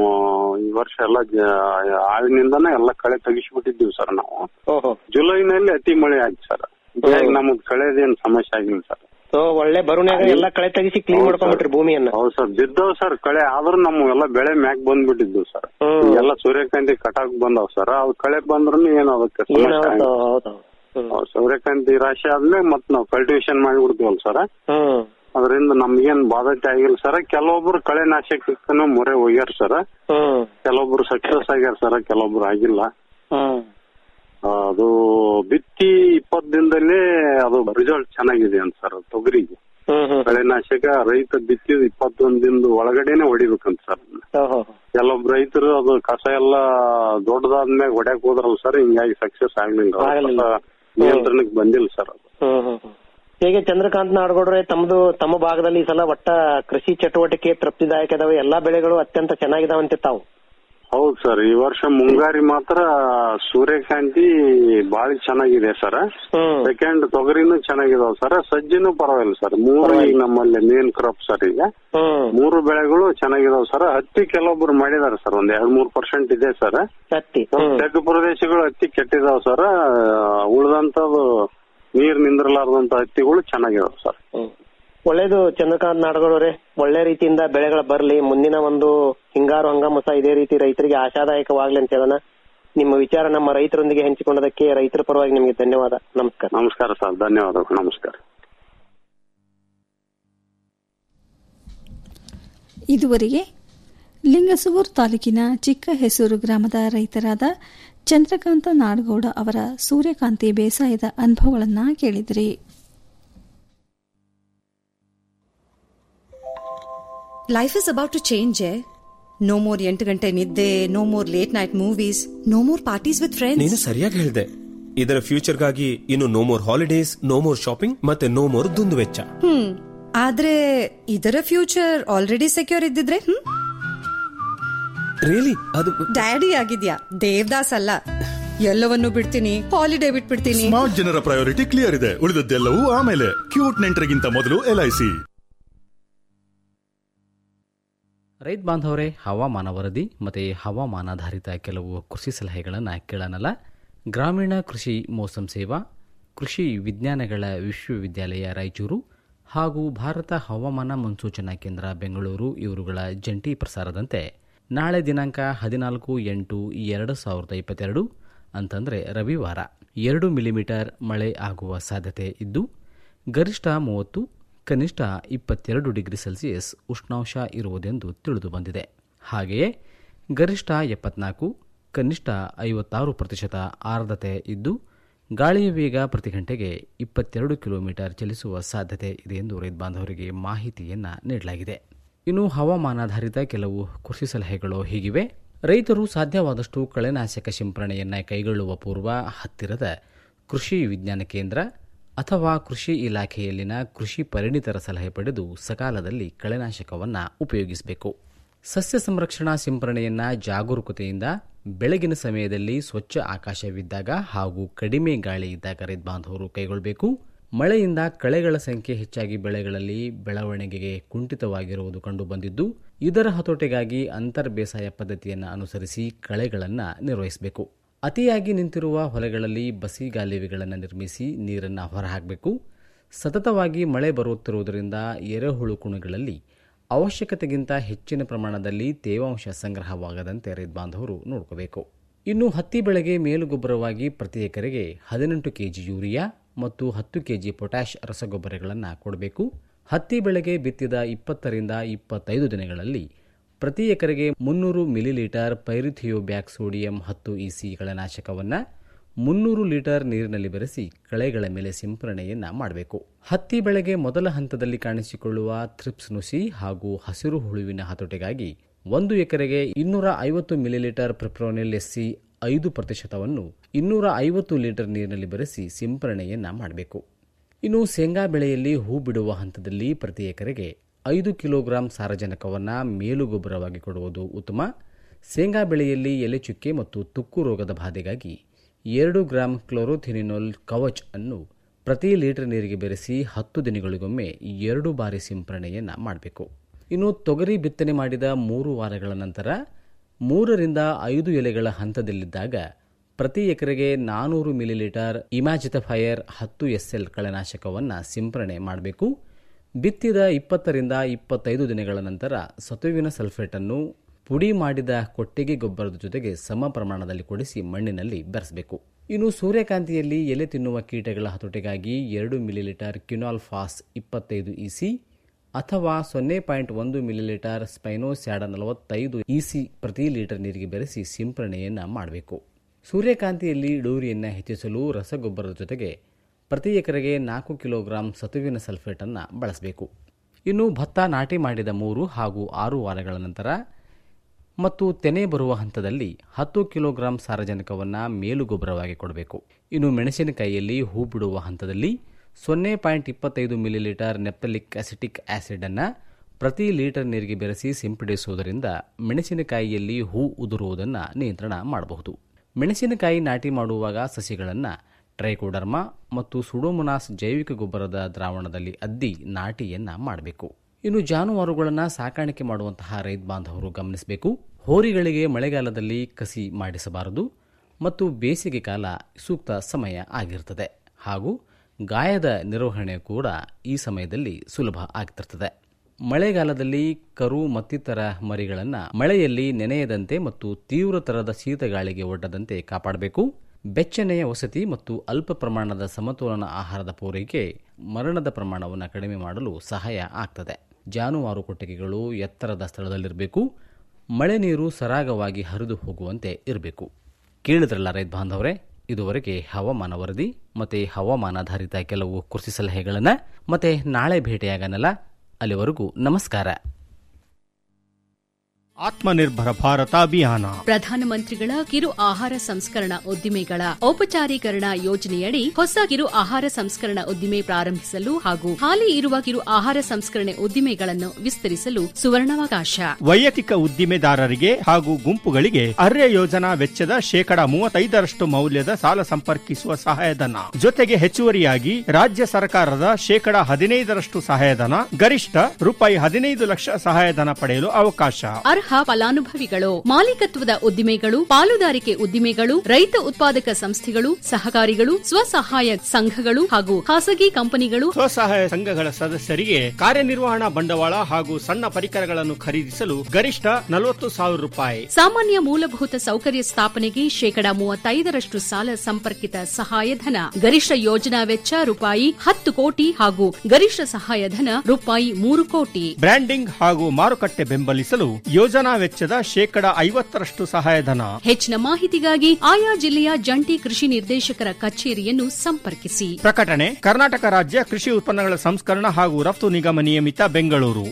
ಈ ವರ್ಷ ಎಲ್ಲ ಜ- ಆಳಿನಿಂದನೇ ಎಲ್ಲ ಕಳೆ ತೆಗಿಸ್ಬಿಟ್ಟಿದ್ದೀವಿ ಸರ್ ನಾವು ಓಹೋ ಜುಲೈನಲ್ಲಿ ಅತಿ ಮಳೆ ಆಯ್ತು ಸರ್ ಹೀಗಾಗಿ ನಮಗ್ ಕಳೆದೇನ್ ಸಮಸ್ಯೆ ಆಗಿಲ್ಲ ಸರ್ ಸೊ ಒಳ್ಳೆ ಬರುಣ್ಯಾಗ ಎಲ್ಲ ಕಳೆ ತೆಗಿಸಿ ಕ್ಲೀನ್ ಮಾಡ್ಕೊಂಡ್ಬಿಟ್ರಿ ಭೂಮಿಯನ್ನ ಹೌದು ಸರ್ ಬಿದ್ದವ್ ಸರ್ ಕಳೆ ಆದ್ರೂ ನಮ್ಮ ಎಲ್ಲ ಬೆಳೆ ಮ್ಯಾಕ್ ಬಂದ್ಬಿಟ್ಟಿದ್ವು ಸರ್ ಎಲ್ಲ ಸೂರ್ಯಕಾಂತಿ ಕಟಾಕ್ ಬಂದಾವ್ ಸರ್ ಅವ್ ಕಳೆ ಬಂದ್ರು ಏನು ಅದಕ್ಕೆ ಸಮಸ್ಯೆ ಏನಾಗುತ್ತೋ ಆಗಿಲ್ಲ. ಹೌದು ಹೌದು, ಸೂರ್ಯಕಾಂತಿ ರಾಶಿ ಆದ್ಮೇಲೆ ಮತ್ ನಾವು ಕಲ್ಟಿವೇಶನ್ ಮಾಡಿಬಿಡ್ತೀವಲ್ಲ ಸರ್ ಹ್ಮ್ ಅದರಿಂದ ನಮ್ಗೇನ್ ಬಾಧತೆ ಆಗಿಲ್ಲ ಸರ್ ಕೆಲವೊಬ್ರು ಕಳೆ ನಾಶಕಕ್ಕೂ ಮೊರೆ ಹೋಗ್ಯಾರ ಸರ್ ಹ್ಮ್ ಕೆಲವೊಬ್ರು ಸಕ್ಸಸ್ ಆಗ್ಯಾರ ಸರ್ ಕೆಲವೊಬ್ರು ಆಗಿಲ್ಲ ಹ್ಮ್ ಆ, ಅದು ಬಿತ್ತಿ ಇಪ್ಪತ್ ದಿನದಲ್ಲೇ ಅದು ರಿಸಲ್ಟ್ ಚೆನ್ನಾಗಿದೆ ಅಂತ ಸರ್ ತೊಗರಿಗೆ ಕಳೆ ನಾಶಕ ರೈತ ಬಿತ್ತಿದ ಇಪ್ಪತ್ತೊಂದ್ ದಿನದ ಒಳಗಡೆನೆ ಹೊಡಿಬೇಕಂತ ಸರ್ ಓಹೋ ಕೆಲವೊಬ್ರು ರೈತರು ಅದು ಕಸ ಎಲ್ಲ ದೊಡ್ಡದಾದ್ಮೇಲೆ ಹೊಡ್ಯಾಕ್ ಹೋದ್ರಲ್ಲ ಸರ್ ಹಿಂಗಾಗಿ ಸಕ್ಸಸ್ ಆಗ್ಲಿಲ್ಲ ಆಗ್ಲಿಲ್ಲ. ಕಸ ನಿಯಂತ್ರಣಕ್ಕೆ ಬಂದಿಲ್ಲ ಸರ್ ಅದು ಹ್ಮ್ ಹ್ಮ್ ಹ್ಮ್. ಹೇಗೆ ಚಂದ್ರಕಾಂತ್ ನಾಡಗೌಡ್ರೆ ತಮ್ಮದು ತಮ್ಮ ಭಾಗದಲ್ಲಿ ಈ ಸಲ ಒಟ್ಟ ಕೃಷಿ ಚಟುವಟಿಕೆ ತೃಪ್ತಿದಾಯಕ ಇದಾವೆ ಎಲ್ಲಾ ಬೆಳೆಗಳು ಅತ್ಯಂತ ಚೆನ್ನಾಗಿದಾವಂತೆ ತಾವು ಹೌದು ಸರ್ ಈ ವರ್ಷ ಮುಂಗಾರಿ ಮಾತ್ರ ಸೂರ್ಯಕಾಂತಿ ಬಾಳ ಚೆನ್ನಾಗಿದೆ ಸರ್ ಸೆಕೆಂಡ್ ತೊಗರಿನೂ ಚೆನ್ನಾಗಿದಾವ್ ಸರ್ ಸಜ್ಜಿನೂ ಪರವಾಗಿಲ್ಲ ಸರ್ ಮೂರು ಈಗ ನಮ್ಮಲ್ಲಿ ಮೇನ್ ಕ್ರಾಪ್ ಸರ್ ಈಗ ಮೂರು ಬೆಳೆಗಳು ಚೆನ್ನಾಗಿದಾವ್ ಸರ್ ಹತ್ತಿ ಕೆಲವೊಬ್ರು ಮಾಡಿದಾರೆ ಸರ್ ಒಂದ್ ಎರಡ್ ಮೂರ್ ಪರ್ಸೆಂಟ್ ಇದೆ ಸರ್ ಹತ್ತಿ ತೆಗ್ಗು ಪ್ರದೇಶಗಳು ಹತ್ತಿ ಕೆಟ್ಟಿದಾವ್ ಸರ್ ಉಳ್ದಂತದು ನೀರ್ ನಿಂದ್ರಲಾರ್ದಂತ ಹತ್ತಿಗಳು ಚೆನ್ನಾಗಿದಾವ್ ಸರ್ ಒಳ್ಳೇದು ಚಂದ್ರಕಾಂತ್ ನಾಡಗೌಡ್ರೆ ಒಳ್ಳೆ ರೀತಿಯಿಂದ ಬೆಳೆಗಳು ಬರ್ಲಿ ಮುಂದಿನ ಒಂದು ಹಿಂಗಾರು ಹಂಗಾಮ ಸಹ ಇದೇ ರೀತಿ ರೈತರಿಗೆ ಆಶಾದಾಯಕವಾಗ್ಲಿ ಅಂತ ಹೇಳೋಣ ನಿಮ್ಮ ವಿಚಾರ ನಮ್ಮ ರೈತರೊಂದಿಗೆ ಹಂಚಿಕೊಂಡದಕ್ಕೆ ರೈತರ ಪರವಾಗಿ ನಿಮಗೆ ಧನ್ಯವಾದ ನಮಸ್ಕಾರ ನಮಸ್ಕಾರ ಸರ್ ಧನ್ಯವಾದಗಳು ನಮಸ್ಕಾರ ಇದುವರೆಗೆ ಲಿಂಗಸೂರು ತಾಲೂಕಿನ ಚಿಕ್ಕ ಹೆಸೂರು ಗ್ರಾಮದ ರೈತರಾದ ಚಂದ್ರಕಾಂತ ನಾಡಗೌಡ ಅವರ ಸೂರ್ಯಕಾಂತಿ ಬೇಸಾಯದ ಅನುಭವಗಳನ್ನು ಕೇಳಿದಿರಿ life is about to change no more ಎಂಟು ಗಂಟೆ ನಿದ್ದೆ no more late night movies no more parties with ನೀನು ಫ್ರೆಂಡ್ಸ್ ಸರಿಯಾಗಿ ಹೇಳಿದೆ ಇದರ ಫ್ಯೂಚರ್ಗಾಗಿ ಇನ್ನು no more holidays no more shopping ಮತ್ತೆ ನೋ ಮೋರ್ ದುಂದು ವೆಚ್ಚ ಹ್ಮ್ ಆದ್ರೆ ಇದರ ಫ್ಯೂಚರ್ ಆಲ್ರೆಡಿ ಸೆಕ್ಯೂರ್ ಇದ್ದಿದ್ರೆ ಹ್ಮ್ ರಿಯಲಿ ಅದು ಡ್ಯಾಡಿ ಆಗಿದ್ಯಾ ದೇವದಾಸ್ ಅಲ್ಲ ಎಲ್ಲವನ್ನೂ ಬಿಡ್ತೀನಿ ಹಾಲಿಡೇ ಬಿಟ್ಬಿಡ್ತೀನಿ ಸ್ಮಾರ್ಟ್ ಜನರ ಪ್ರಯಾರಿಟಿ ಕ್ಲಿಯರ್ ಇದೆ ಉಳಿದದ್ದೆಲ್ಲವೂ ಆಮೇಲೆ ಕ್ಯೂಟ್ ನೆಂಟರಿಗಿಂತ ಮೊದಲು ಎಲ್ಐಸಿ ರೈತ ಬಾಂಧವರೇ ಹವಾಮಾನ ವರದಿ ಮತ್ತು ಹವಾಮಾನಾಧಾರಿತ ಕೆಲವು ಕೃಷಿ ಸಲಹೆಗಳನ್ನು ಕೇಳೋಣಲ್ಲ ಗ್ರಾಮೀಣ ಕೃಷಿ ಮೋಸಂ ಸೇವಾ ಕೃಷಿ ವಿಜ್ಞಾನಗಳ ವಿಶ್ವವಿದ್ಯಾಲಯ ರಾಯಚೂರು ಹಾಗೂ ಭಾರತ ಹವಾಮಾನ ಮುನ್ಸೂಚನಾ ಕೇಂದ್ರ ಬೆಂಗಳೂರು ಇವರುಗಳ ಜಂಟಿ ಪ್ರಸಾರದಂತೆ ನಾಳೆ ದಿನಾಂಕ ಹದಿನಾಲ್ಕು ಎಂಟು ಎರಡು ಸಾವಿರದ ಇಪ್ಪತ್ತೆರಡು ಅಂತಂದರೆ ರವಿವಾರ ಎರಡು ಮಿಲಿಮೀಟರ್ ಮಳೆ ಆಗುವ ಸಾಧ್ಯತೆ ಇದ್ದು ಗರಿಷ್ಠ ಮೂವತ್ತು ಕನಿಷ್ಠ ಇಪ್ಪತ್ತೆರಡು ಡಿಗ್ರಿ ಸೆಲ್ಸಿಯಸ್ ಉಷ್ಣಾಂಶ ಇರುವುದೆಂದು ತಿಳಿದು ಬಂದಿದೆ ಹಾಗೆಯೇ ಗರಿಷ್ಠ ಎಪ್ಪತ್ನಾಲ್ಕು ಕನಿಷ್ಠ ಐವತ್ತಾರು ಪ್ರತಿಶತ ಆರ್ದ್ರತೆ ಇದ್ದು ಗಾಳಿಯ ವೇಗ ಪ್ರತಿ ಗಂಟೆಗೆ ಇಪ್ಪತ್ತೆರಡು ಕಿಲೋಮೀಟರ್ ಚಲಿಸುವ ಸಾಧ್ಯತೆ ಇದೆ ಎಂದು ರೈತ ಬಾಂಧವರಿಗೆ ಮಾಹಿತಿಯನ್ನು ನೀಡಲಾಗಿದೆ ಇನ್ನು ಹವಾಮಾನಾಧಾರಿತ ಕೆಲವು ಕೃಷಿ ಸಲಹೆಗಳು ಹೀಗಿವೆ ರೈತರು ಸಾಧ್ಯವಾದಷ್ಟು ಕಳೆನಾಶಕ ಸಿಂಪರಣೆಯನ್ನು ಕೈಗೊಳ್ಳುವ ಪೂರ್ವ ಹತ್ತಿರದ ಕೃಷಿ ವಿಜ್ಞಾನ ಕೇಂದ್ರ ಅಥವಾ ಕೃಷಿ ಇಲಾಖೆಯಲ್ಲಿನ ಕೃಷಿ ಪರಿಣಿತರ ಸಲಹೆ ಪಡೆದು ಸಕಾಲದಲ್ಲಿ ಕಳೆನಾಶಕವನ್ನು ಉಪಯೋಗಿಸಬೇಕು ಸಸ್ಯ ಸಂರಕ್ಷಣಾ ಸಿಂಪರಣೆಯನ್ನ ಜಾಗರೂಕತೆಯಿಂದ ಬೆಳಗಿನ ಸಮಯದಲ್ಲಿ ಸ್ವಚ್ಛ ಆಕಾಶವಿದ್ದಾಗ ಹಾಗೂ ಕಡಿಮೆ ಗಾಳಿ ಇದ್ದಾಗ ರೈತ ಬಾಂಧವರು ಕೈಗೊಳ್ಳಬೇಕು ಮಳೆಯಿಂದ ಕಳೆಗಳ ಸಂಖ್ಯೆ ಹೆಚ್ಚಾಗಿ ಬೆಳೆಗಳಲ್ಲಿ ಬೆಳವಣಿಗೆಗೆ ಕುಂಠಿತವಾಗಿರುವುದು ಕಂಡುಬಂದಿದ್ದು ಇದರ ಹತೋಟಿಗಾಗಿ ಅಂತರ್ ಬೇಸಾಯ ಪದ್ಧತಿಯನ್ನು ಅನುಸರಿಸಿ ಕಳೆಗಳನ್ನು ನಿರ್ವಹಿಸಬೇಕು ಅತಿಯಾಗಿ ನಿಂತಿರುವ ಹೊಲಗಳಲ್ಲಿ ಬಸಿಗಾಲುವೆಗಳನ್ನು ನಿರ್ಮಿಸಿ ನೀರನ್ನು ಹೊರಹಾಕಬೇಕು ಸತತವಾಗಿ ಮಳೆ ಬರುತ್ತಿರುವುದರಿಂದ ಎರೆಹುಳು ಕುಣಿಗಳಲ್ಲಿ ಅವಶ್ಯಕತೆಗಿಂತ ಹೆಚ್ಚಿನ ಪ್ರಮಾಣದಲ್ಲಿ ತೇವಾಂಶ ಸಂಗ್ರಹವಾಗದಂತೆ ರೈತ ಬಾಂಧವರು ನೋಡ್ಕೋಬೇಕು ಇನ್ನು ಹತ್ತಿ ಬೆಳೆಗೆ ಮೇಲುಗೊಬ್ಬರವಾಗಿ ಪ್ರತಿ ಎಕರೆಗೆ ಹದಿನೆಂಟು ಕೆಜಿ ಯೂರಿಯಾ ಮತ್ತು ಹತ್ತು ಕೆಜಿ ಪೊಟ್ಯಾಷ್ ರಸಗೊಬ್ಬರಗಳನ್ನು ಕೊಡಬೇಕು ಹತ್ತಿ ಬೆಳೆಗೆ ಬಿತ್ತಿದ ಇಪ್ಪತ್ತರಿಂದ ಇಪ್ಪತ್ತೈದು ದಿನಗಳಲ್ಲಿ ಪ್ರತಿ ಎಕರೆಗೆ ಮುನ್ನೂರು ಮಿಲಿಲೀಟರ್ ಪೈರಿಥಿಯೋಬ್ಯಾಕ್ ಸೋಡಿಯಂ ಹತ್ತು ಇಸಿ ಕಳೆನಾಶಕವನ್ನು ಮುನ್ನೂರು ಲೀಟರ್ ನೀರಿನಲ್ಲಿ ಬೆರೆಸಿ ಕಳೆಗಳ ಮೇಲೆ ಸಿಂಪರಣೆಯನ್ನ ಮಾಡಬೇಕು ಹತ್ತಿ ಬೆಳೆಗೆ ಮೊದಲ ಹಂತದಲ್ಲಿ ಕಾಣಿಸಿಕೊಳ್ಳುವ ಥ್ರಿಪ್ಸ್ ನುಸಿ ಹಾಗೂ ಹಸಿರು ಹುಳುವಿನ ಹತೋಟಿಗಾಗಿ ಒಂದು ಎಕರೆಗೆ ಇನ್ನೂರ ಐವತ್ತು ಮಿಲಿಲೀಟರ್ ಪ್ರಿಪ್ರೋನಿಲ್ ಎಸ್ಸಿ ಐದು ಪ್ರತಿಶತವನ್ನು ಇನ್ನೂರ ಐವತ್ತು ಲೀಟರ್ ನೀರಿನಲ್ಲಿ ಬೆರೆಸಿ ಸಿಂಪರಣೆಯನ್ನ ಮಾಡಬೇಕು ಇನ್ನು ಶೇಂಗಾ ಬೆಳೆಯಲ್ಲಿ ಹೂ ಬಿಡುವ ಹಂತದಲ್ಲಿ ಪ್ರತಿ ಎಕರೆಗೆ ಐದು ಕಿಲೋಗ್ರಾಂ ಸಾರಜನಕವನ್ನು ಮೇಲುಗೊಬ್ಬರವಾಗಿ ಕೊಡುವುದು ಉತ್ತಮ ಶೇಂಗಾ ಬೆಳೆಯಲ್ಲಿ ಎಲೆ ಚುಕ್ಕೆ ಮತ್ತು ತುಕ್ಕು ರೋಗದ ಬಾಧೆಗಾಗಿ ಎರಡು ಗ್ರಾಂ ಕ್ಲೋರೋಥಿನಿನೋಲ್ ಕವಚ್ ಅನ್ನು ಪ್ರತಿ ಲೀಟರ್ ನೀರಿಗೆ ಬೆರೆಸಿ ಹತ್ತು ದಿನಗಳಿಗೊಮ್ಮೆ ಎರಡು ಬಾರಿ ಸಿಂಪರಣೆಯನ್ನು ಮಾಡಬೇಕು ಇನ್ನು ತೊಗರಿ ಬಿತ್ತನೆ ಮಾಡಿದ ಮೂರು ವಾರಗಳ ನಂತರ ಮೂರರಿಂದ ಐದು ಎಲೆಗಳ ಹಂತದಲ್ಲಿದ್ದಾಗ ಪ್ರತಿ ಎಕರೆಗೆ ನಾನೂರು ಮಿಲಿಲೀಟರ್ ಇಮ್ಯಾಜಿತಫೈಯರ್ ಹತ್ತು ಎಸ್ಎಲ್ ಕಳೆನಾಶಕವನ್ನು ಸಿಂಪರಣೆ ಮಾಡಬೇಕು ಬಿತ್ತಿದ ಇಪ್ಪತ್ತರಿಂದ ಇಪ್ಪತ್ತೈದು ದಿನಗಳ ನಂತರ ಸತುವಿನ ಸಲ್ಫೇಟನ್ನು ಪುಡಿ ಮಾಡಿದ ಕೊಟ್ಟಿಗೆ ಗೊಬ್ಬರದ ಜೊತೆಗೆ ಸಮ ಪ್ರಮಾಣದಲ್ಲಿ ಕೊಡಿಸಿ ಮಣ್ಣಿನಲ್ಲಿ ಬೆರೆಸಬೇಕು ಇನ್ನು ಸೂರ್ಯಕಾಂತಿಯಲ್ಲಿ ಎಲೆ ತಿನ್ನುವ ಕೀಟಗಳ ಹತೋಟಿಗಾಗಿ ಎರಡು ಮಿಲಿಲೀಟರ್ ಕ್ಯುನಾಲ್ ಫಾಸ್ ಇಪ್ಪತ್ತೈದು ಇಸಿ ಅಥವಾ ಸೊನ್ನೆ ಪಾಯಿಂಟ್ ಒಂದು ಮಿಲಿಲೀಟರ್ ಸ್ಪೈನೋಸ್ಯಾಡ ನಲವತ್ತೈದು ಇಸಿ ಪ್ರತಿ ಲೀಟರ್ ನೀರಿಗೆ ಬೆರೆಸಿ ಸಿಂಪರಣೆಯನ್ನು ಮಾಡಬೇಕು ಸೂರ್ಯಕಾಂತಿಯಲ್ಲಿ ಇಳುವರಿಯನ್ನು ಹೆಚ್ಚಿಸಲು ರಸಗೊಬ್ಬರದ ಜೊತೆಗೆ ಪ್ರತಿ ಎಕರೆಗೆ ನಾಲ್ಕು ಕಿಲೋಗ್ರಾಂ ಸತುವಿನ ಸಲ್ಫೇಟನ್ನು ಬಳಸಬೇಕು ಇನ್ನು ಭತ್ತ ನಾಟಿ ಮಾಡಿದ ಮೂರು ಹಾಗೂ ಆರು ವಾರಗಳ ನಂತರ ಮತ್ತು ತೆನೆ ಬರುವ ಹಂತದಲ್ಲಿ ಹತ್ತು ಕಿಲೋಗ್ರಾಂ ಸಾರಜನಕವನ್ನು ಮೇಲುಗೊಬ್ಬರವಾಗಿ ಕೊಡಬೇಕು ಇನ್ನು ಮೆಣಸಿನಕಾಯಿಯಲ್ಲಿ ಹೂ ಬಿಡುವ ಹಂತದಲ್ಲಿ ಸೊನ್ನೆ ಪಾಯಿಂಟ್ ಇಪ್ಪತ್ತೈದು ಮಿಲಿಲೀಟರ್ ನೆಪ್ತಲಿಕ್ ಅಸಿಟಿಕ್ ಆಸಿಡ್ ಅನ್ನು ಪ್ರತಿ ಲೀಟರ್ ನೀರಿಗೆ ಬೆರೆಸಿ ಸಿಂಪಡಿಸುವುದರಿಂದ ಮೆಣಸಿನಕಾಯಿಯಲ್ಲಿ ಹೂ ಉದುರುವುದನ್ನು ನಿಯಂತ್ರಣ ಮಾಡಬಹುದು ಮೆಣಸಿನಕಾಯಿ ನಾಟಿ ಮಾಡುವಾಗ ಸಸಿಗಳನ್ನು ಟ್ರೈಕೋಡರ್ಮಾ ಮತ್ತು ಸುಡೋಮೊನಾಸ್ ಜೈವಿಕ ಗೊಬ್ಬರದ ದ್ರಾವಣದಲ್ಲಿ ಅದ್ದಿ ನಾಟಿಯನ್ನ ಮಾಡಬೇಕು ಇನ್ನು ಜಾನುವಾರುಗಳನ್ನು ಸಾಕಾಣಿಕೆ ಮಾಡುವಂತಹ ರೈತ ಬಾಂಧವರು ಗಮನಿಸಬೇಕು ಹೋರಿಗಳಿಗೆ ಮಳೆಗಾಲದಲ್ಲಿ ಕಸಿ ಮಾಡಿಸಬಾರದು ಮತ್ತು ಬೇಸಿಗೆ ಕಾಲ ಸೂಕ್ತ ಸಮಯ ಆಗಿರುತ್ತದೆ ಹಾಗೂ ಗಾಯದ ನಿರ್ವಹಣೆ ಕೂಡ ಈ ಸಮಯದಲ್ಲಿ ಸುಲಭ ಆಗ್ತಿರ್ತದೆ ಮಳೆಗಾಲದಲ್ಲಿ ಕರು ಮತ್ತಿತರ ಮರಿಗಳನ್ನು ಮಳೆಯಲ್ಲಿ ನೆನೆಯದಂತೆ ಮತ್ತು ತೀವ್ರತರದ ಶೀತಗಾಳಿಗೆ ಒಡ್ಡದಂತೆ ಕಾಪಾಡಬೇಕು ಬೆಚ್ಚನೆಯ ವಸತಿ ಮತ್ತು ಅಲ್ಪ ಪ್ರಮಾಣದ ಸಮತೋಲನ ಆಹಾರದ ಪೂರೈಕೆ ಮರಣದ ಪ್ರಮಾಣವನ್ನು ಕಡಿಮೆ ಮಾಡಲು ಸಹಾಯ ಆಗ್ತದೆ ಜಾನುವಾರು ಕೊಟ್ಟಿಗೆಗಳು ಎತ್ತರದ ಸ್ಥಳದಲ್ಲಿರಬೇಕು ಮಳೆ ನೀರು ಸರಾಗವಾಗಿ ಹರಿದು ಹೋಗುವಂತೆ ಇರಬೇಕು ಕೇಳಿದ್ರಲ್ಲ ರೈತ ಬಾಂಧವರೇ ಇದುವರೆಗೆ ಹವಾಮಾನ ವರದಿ ಮತ್ತೆ ಹವಾಮಾನಾಧಾರಿತ ಕೆಲವು ಕೃಷಿ ಸಲಹೆಗಳನ್ನು ಮತ್ತೆ ನಾಳೆ ಭೇಟಿಯಾಗನಲ್ಲ ಅಲ್ಲಿವರೆಗೂ ನಮಸ್ಕಾರ ಆತ್ಮನಿರ್ಭರ ಭಾರತ ಅಭಿಯಾನ ಪ್ರಧಾನಮಂತ್ರಿಗಳ ಕಿರು ಆಹಾರ ಸಂಸ್ಕರಣಾ ಉದ್ದಿಮೆಗಳ ಔಪಚಾರೀಕರಣ ಯೋಜನೆಯಡಿ ಹೊಸ ಕಿರು ಆಹಾರ ಸಂಸ್ಕರಣಾ ಉದ್ದಿಮೆ ಪ್ರಾರಂಭಿಸಲು ಹಾಗೂ ಹಾಲಿ ಇರುವ ಕಿರು ಆಹಾರ ಸಂಸ್ಕರಣೆ ಉದ್ದಿಮೆಗಳನ್ನು ವಿಸ್ತರಿಸಲು ಸುವರ್ಣಾವಕಾಶ ವೈಯಕ್ತಿಕ ಉದ್ದಿಮೆದಾರರಿಗೆ ಹಾಗೂ ಗುಂಪುಗಳಿಗೆ ಅರ್ಯ ಯೋಜನಾ ವೆಚ್ಚದ ಶೇಕಡಾ ಮೂವತ್ತೈದರಷ್ಟು ಮೌಲ್ಯದ ಸಾಲ ಸಂಪರ್ಕಿಸುವ ಸಹಾಯಧನ ಜೊತೆಗೆ ಹೆಚ್ಚುವರಿಯಾಗಿ ರಾಜ್ಯ ಸರ್ಕಾರದ ಶೇಕಡಾ ಹದಿನೈದರಷ್ಟು ಸಹಾಯಧನ ಗರಿಷ್ಠ ರೂಪಾಯಿ ಹದಿನೈದು ಲಕ್ಷ ಸಹಾಯಧನ ಪಡೆಯಲು ಅವಕಾಶ ಅರ್ಹ ಫಲಾನುಭವಿಗಳು ಮಾಲೀಕತ್ವದ ಉದ್ದಿಮೆಗಳು ಪಾಲುದಾರಿಕೆ ಉದ್ದಿಮೆಗಳು ರೈತ ಉತ್ಪಾದಕ ಸಂಸ್ಥೆಗಳು ಸಹಕಾರಿಗಳು ಸ್ವಸಹಾಯ ಸಂಘಗಳು ಹಾಗೂ ಖಾಸಗಿ ಕಂಪನಿಗಳು ಸ್ವಸಹಾಯ ಸಂಘಗಳ ಸದಸ್ಯರಿಗೆ ಕಾರ್ಯನಿರ್ವಹಣಾ ಬಂಡವಾಳ ಹಾಗೂ ಸಣ್ಣ ಪರಿಕರಗಳನ್ನು ಖರೀದಿಸಲು ಗರಿಷ್ಠ ನಲವತ್ತು ಸಾವಿರ ರೂಪಾಯಿ ಸಾಮಾನ್ಯ ಮೂಲಭೂತ ಸೌಕರ್ಯ ಸ್ಥಾಪನೆಗೆ ಶೇಕಡಾ ಮೂವತ್ತೈದರಷ್ಟು ಸಾಲ ಸಂಪರ್ಕಿತ ಸಹಾಯಧನ ಗರಿಷ್ಠ ಯೋಜನಾ ವೆಚ್ಚ ರೂಪಾಯಿ ಹತ್ತು ಕೋಟಿ ಹಾಗೂ ಗರಿಷ್ಠ ಸಹಾಯಧನ ರೂಪಾಯಿ ಮೂರು ಕೋಟಿ ಬ್ರ್ಯಾಂಡಿಂಗ್ ಹಾಗೂ ಮಾರುಕಟ್ಟೆ ಬೆಂಬಲಿಸಲು ಯೋಜನಾ ವೆಚ್ಚದ ಶೇಕಡಾ ಐವತ್ತರಷ್ಟು ಸಹಾಯಧನ ಹೆಚ್ಚಿನ ಮಾಹಿತಿಗಾಗಿ ಆಯಾ ಜಿಲ್ಲೆಯ ಜಂಟಿ ಕೃಷಿ ನಿರ್ದೇಶಕರ ಕಚೇರಿಯನ್ನು ಸಂಪರ್ಕಿಸಿ ಪ್ರಕಟಣೆ ಕರ್ನಾಟಕ ರಾಜ್ಯ ಕೃಷಿ ಉತ್ಪನ್ನಗಳ ಸಂಸ್ಕರಣ ಹಾಗೂ ರಫ್ತು ನಿಗಮ ನಿಯಮಿತ ಬೆಂಗಳೂರು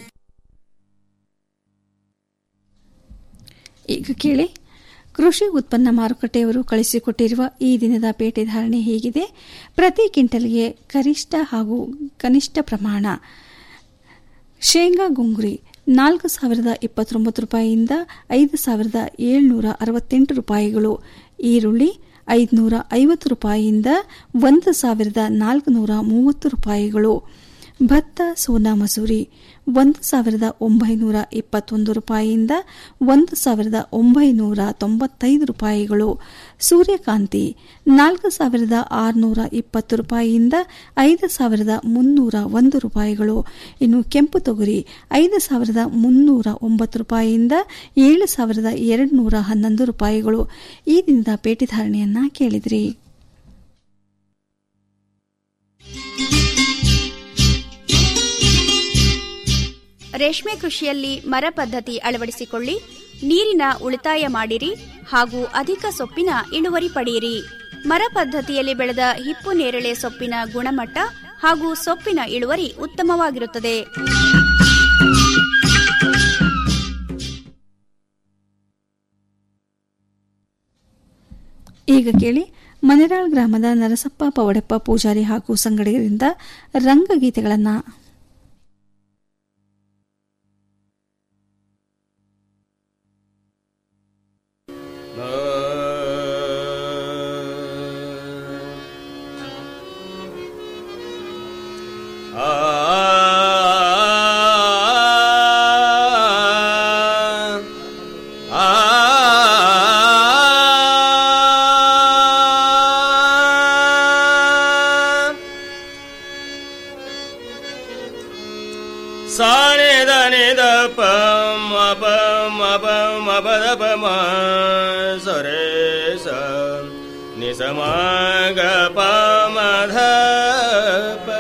ಈಗ ಕೇಳಿ ಕೃಷಿ ಉತ್ಪನ್ನ ಮಾರುಕಟ್ಟೆಯವರು ಕಳಿಸಿಕೊಟ್ಟಿರುವ ಈ ದಿನದ ಪೇಟೆ ಧಾರಣೆ ಹೀಗಿದೆ ಪ್ರತಿ ಕ್ವಿಂಟಲ್ಗೆ ಗರಿಷ್ಠ ಹಾಗೂ ಕನಿಷ್ಠ ಪ್ರಮಾಣ ಶೇಂಗಾ ಗುಂಗುರಿ ನಾಲ್ಕು ಸಾವಿರದ ಇಪ್ಪತ್ತೊಂಬತ್ತು ರೂಪಾಯಿಯಿಂದ ಐದು ಸಾವಿರದ ಏಳ್ನೂರ ಅರವತ್ತೆಂಟು ರೂಪಾಯಿಗಳು ಈರುಳ್ಳಿ ಐದುನೂರ ಐವತ್ತು ರೂಪಾಯಿಯಿಂದ ಒಂದು ಸಾವಿರದ ನಾಲ್ಕುನೂರ ಮೂವತ್ತು ರೂಪಾಯಿಗಳು ಭತ್ತ ಸೋನಾ ಮಸೂರಿ ಒಂದು ಸಾವಿರದ ಒಂಬೈನೂರ ಇಪ್ಪತ್ತೊಂದು ರೂಪಾಯಿಯಿಂದ ಒಂದು ಸಾವಿರದ ಒಂಬೈನೂರ ತೊಂಬತ್ತೈದು ರೂಪಾಯಿಗಳು ಸೂರ್ಯಕಾಂತಿ ನಾಲ್ಕು ಸಾವಿರದ ಆರುನೂರ ಇಪ್ಪತ್ತು ರೂಪಾಯಿಯಿಂದ ಐದು ಸಾವಿರದ ಮುನ್ನೂರ ಒಂದು ರೂಪಾಯಿಗಳು ಇನ್ನು ಕೆಂಪು ತೊಗರಿ ಐದು ಸಾವಿರದ ಮುನ್ನೂರ ಒಂಬತ್ತು ರೂಪಾಯಿಯಿಂದ ಏಳು ಸಾವಿರದ ಎರಡು ನೂರ ಹನ್ನೊಂದು ರೂಪಾಯಿಗಳು ಈ ದಿನದ ಪೇಟೆ ಧಾರಣೆಯನ್ನ ಕೇಳಿದ್ರಿ ರೇಷ್ಮೆ ಕೃಷಿಯಲ್ಲಿ ಮರ ಪದ್ಧತಿ ಅಳವಡಿಸಿಕೊಳ್ಳಿ ನೀರಿನ ಉಳಿತಾಯ ಮಾಡಿರಿ ಹಾಗೂ ಅಧಿಕ ಸೊಪ್ಪಿನ ಇಳುವರಿ ಪಡೆಯಿರಿ ಮರ ಪದ್ಧತಿಯಲ್ಲಿ ಬೆಳೆದ ಹಿಪ್ಪು ನೇರಳೆ ಸೊಪ್ಪಿನ ಗುಣಮಟ್ಟ ಹಾಗೂ ಸೊಪ್ಪಿನ ಇಳುವರಿ ಉತ್ತಮವಾಗಿರುತ್ತದೆ ಈಗ ಕೇಳಿ ಮನೆರಾಳ್ ಗ್ರಾಮದ ನರಸಪ್ಪ ಪವಡಪ್ಪ ಪೂಜಾರಿ ಹಾಗೂ ಸಂಗಡಿಗರಿಂದ ರಂಗಗೀತೆಗಳನ್ನು ಸಾನೆ ದನೆ ದ ಪ ಮ ಪ ಮ ಪ ಮ ಪ ದ ಪ ಮ ಸರೆ ಸ ನಿ ಸ ಮ ಗ ಪ ಮ ಧ ಪ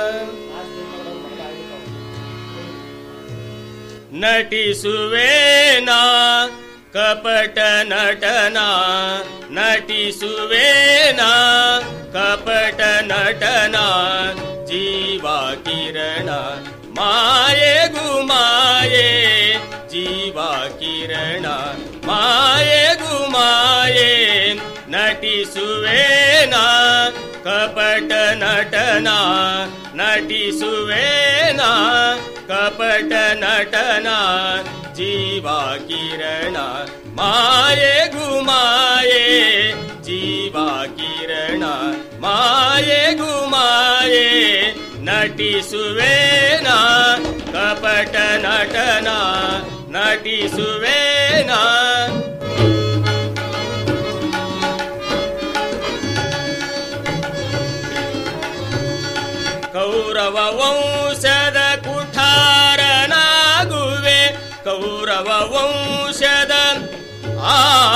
ನಟಿಸುವೇನಾ ಕಪಟ ನಟನ ನಟಿಸುವೇನಾ ಕಪಟ ನಟನ ಜೀವ ಕಿರಣ ಮಾಯೆ ಗುಮಾಯೆ ಜೀವ ಕಿರಣ ಮಾಯೆ ಗುಮಾಯೆ ನಟಿಸುವೇನಾ ಕಪಟ ನಟನ ನಟಿಸುವೇನಾ ಕಪಟ ನಟನ ಜೀವ ಕಿರಣ ಮಾಯೆ ಗುಮಾಯೆ ಜೀವ ಕಿರಣ ಮಾಯೆ ಗುಮಾಯೆ ನಟಿಸುವೇನಾ ಕಪಟ ನಟನ ನಟಿಸುವೇನಾ ಕೌರವ ವಂಶದ ಕುಠಾರನಾಗುವೆ ಕೌರವ ವಂಶದ ಆ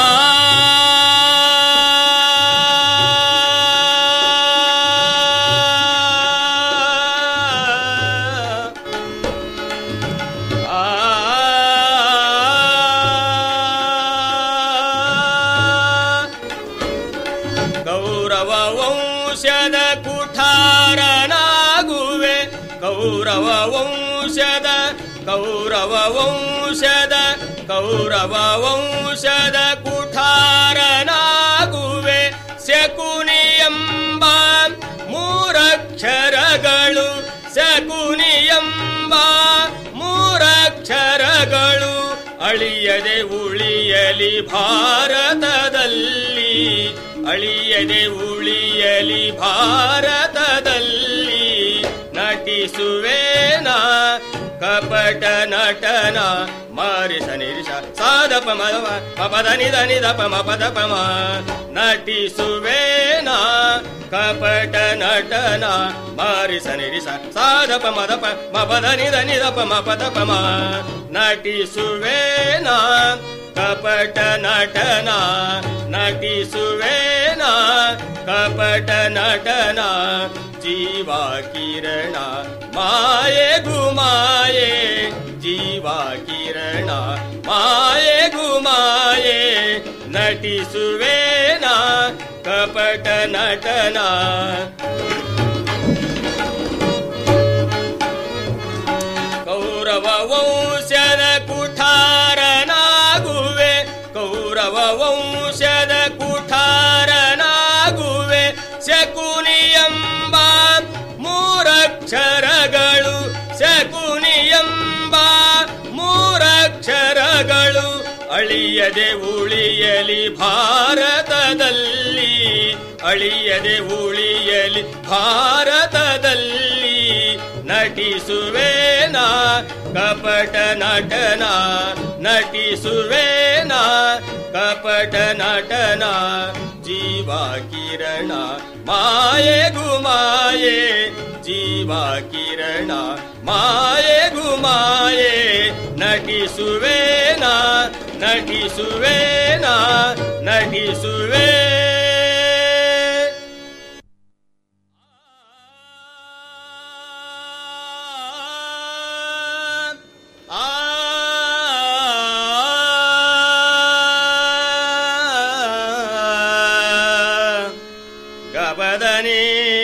ಗೌರವ ವಂಶದ ಕುಠಾರನಾಗುವೆ ಕೌರವ ವಂಶದ ಕೌರವ ವಂಶದ ಕೌರವ ವಂಶದ ಕುಠಾರನಾಗುವೆ ಶಕುನಿಯಂಬ ಮೂರಕ್ಷರಗಳು ಶಕುನಿಯಂಬ ಮೂರಕ್ಷರಗಳು ಅಳಿಯದೆ ಉಳಿಯಲಿ ಭಾರತದಲ್ಲಿ ಅಳಿಯದೆ ಉಳಿಯಲಿ ಭಾರತದಲ್ಲಿ ನಟಿಸುವೇನಾ ಕಪಟ ನಟನ ಮಾರಿಸ ನಿರಿಸ ಸಾಧಪ ಮದವ ಪಪದ ನಿದ ನಿದ ಪಮ ಪದ ಪಮ ನಟಿಸುವೇನಾ ಕಪಟ ನಟನ ಮಾರಿಸ ನಿರಿಸ ಸಾಧಪ ಮದಪ ಮಪದ ನಿದ ನಿದ ಪಮ ಪದ ಪಮ ನಟಿಸುವೇನಾ ಕಪಟ ನಟನ ನಟಿಸುವೇನಾ ಕಪಟ ನಟನ ಜೀವ ಕಿರಣ ಮಾಯೆ ಗುಮಾಯೆ ಜೀವ ಕಿರಣ ಮಾಯೆ ಗುಮಾಯೆ ನಟಿಸುವೇನಾ ಕಪಟ ನಟನ ಕೌರವ ವಂಶದ ಕುಠಾರನಾಗುವೆ ಕೌರವ ವಂಶದ ಕುಠಾರನಾಗುವೆ ಶಕುನಿಯಂಬ ಮೂರಕ್ಷರಗಳು ಶಕುನಿಯಂಬ ಮೂರಕ್ಷರಗಳು ಅಳಿಯದೆ ಉಳಿಯಲಿ ಭಾರತದಲ್ಲಿ ಅಳಿಯದೆ ಉಳಿಯಲಿ ಭಾರತದಲ್ಲಿ ನಟಿ ನಟಿಸುವೇನ ಕಪಟ ನಟನ ನಟಿಸುವೇನ ಕಪಟ ನಟನ ಜೀವ ಕಿರಣ ಮಾಯೆಗು ಮಾಯೆ ಜೀವ ಕಿರಣ ಮಾಯೆಗು ಮಾಯೆ ನಟಿಸುವೇನ ನಟಿಸುವೇನ ನಟಿಸುವೇ ಗಬದನಿ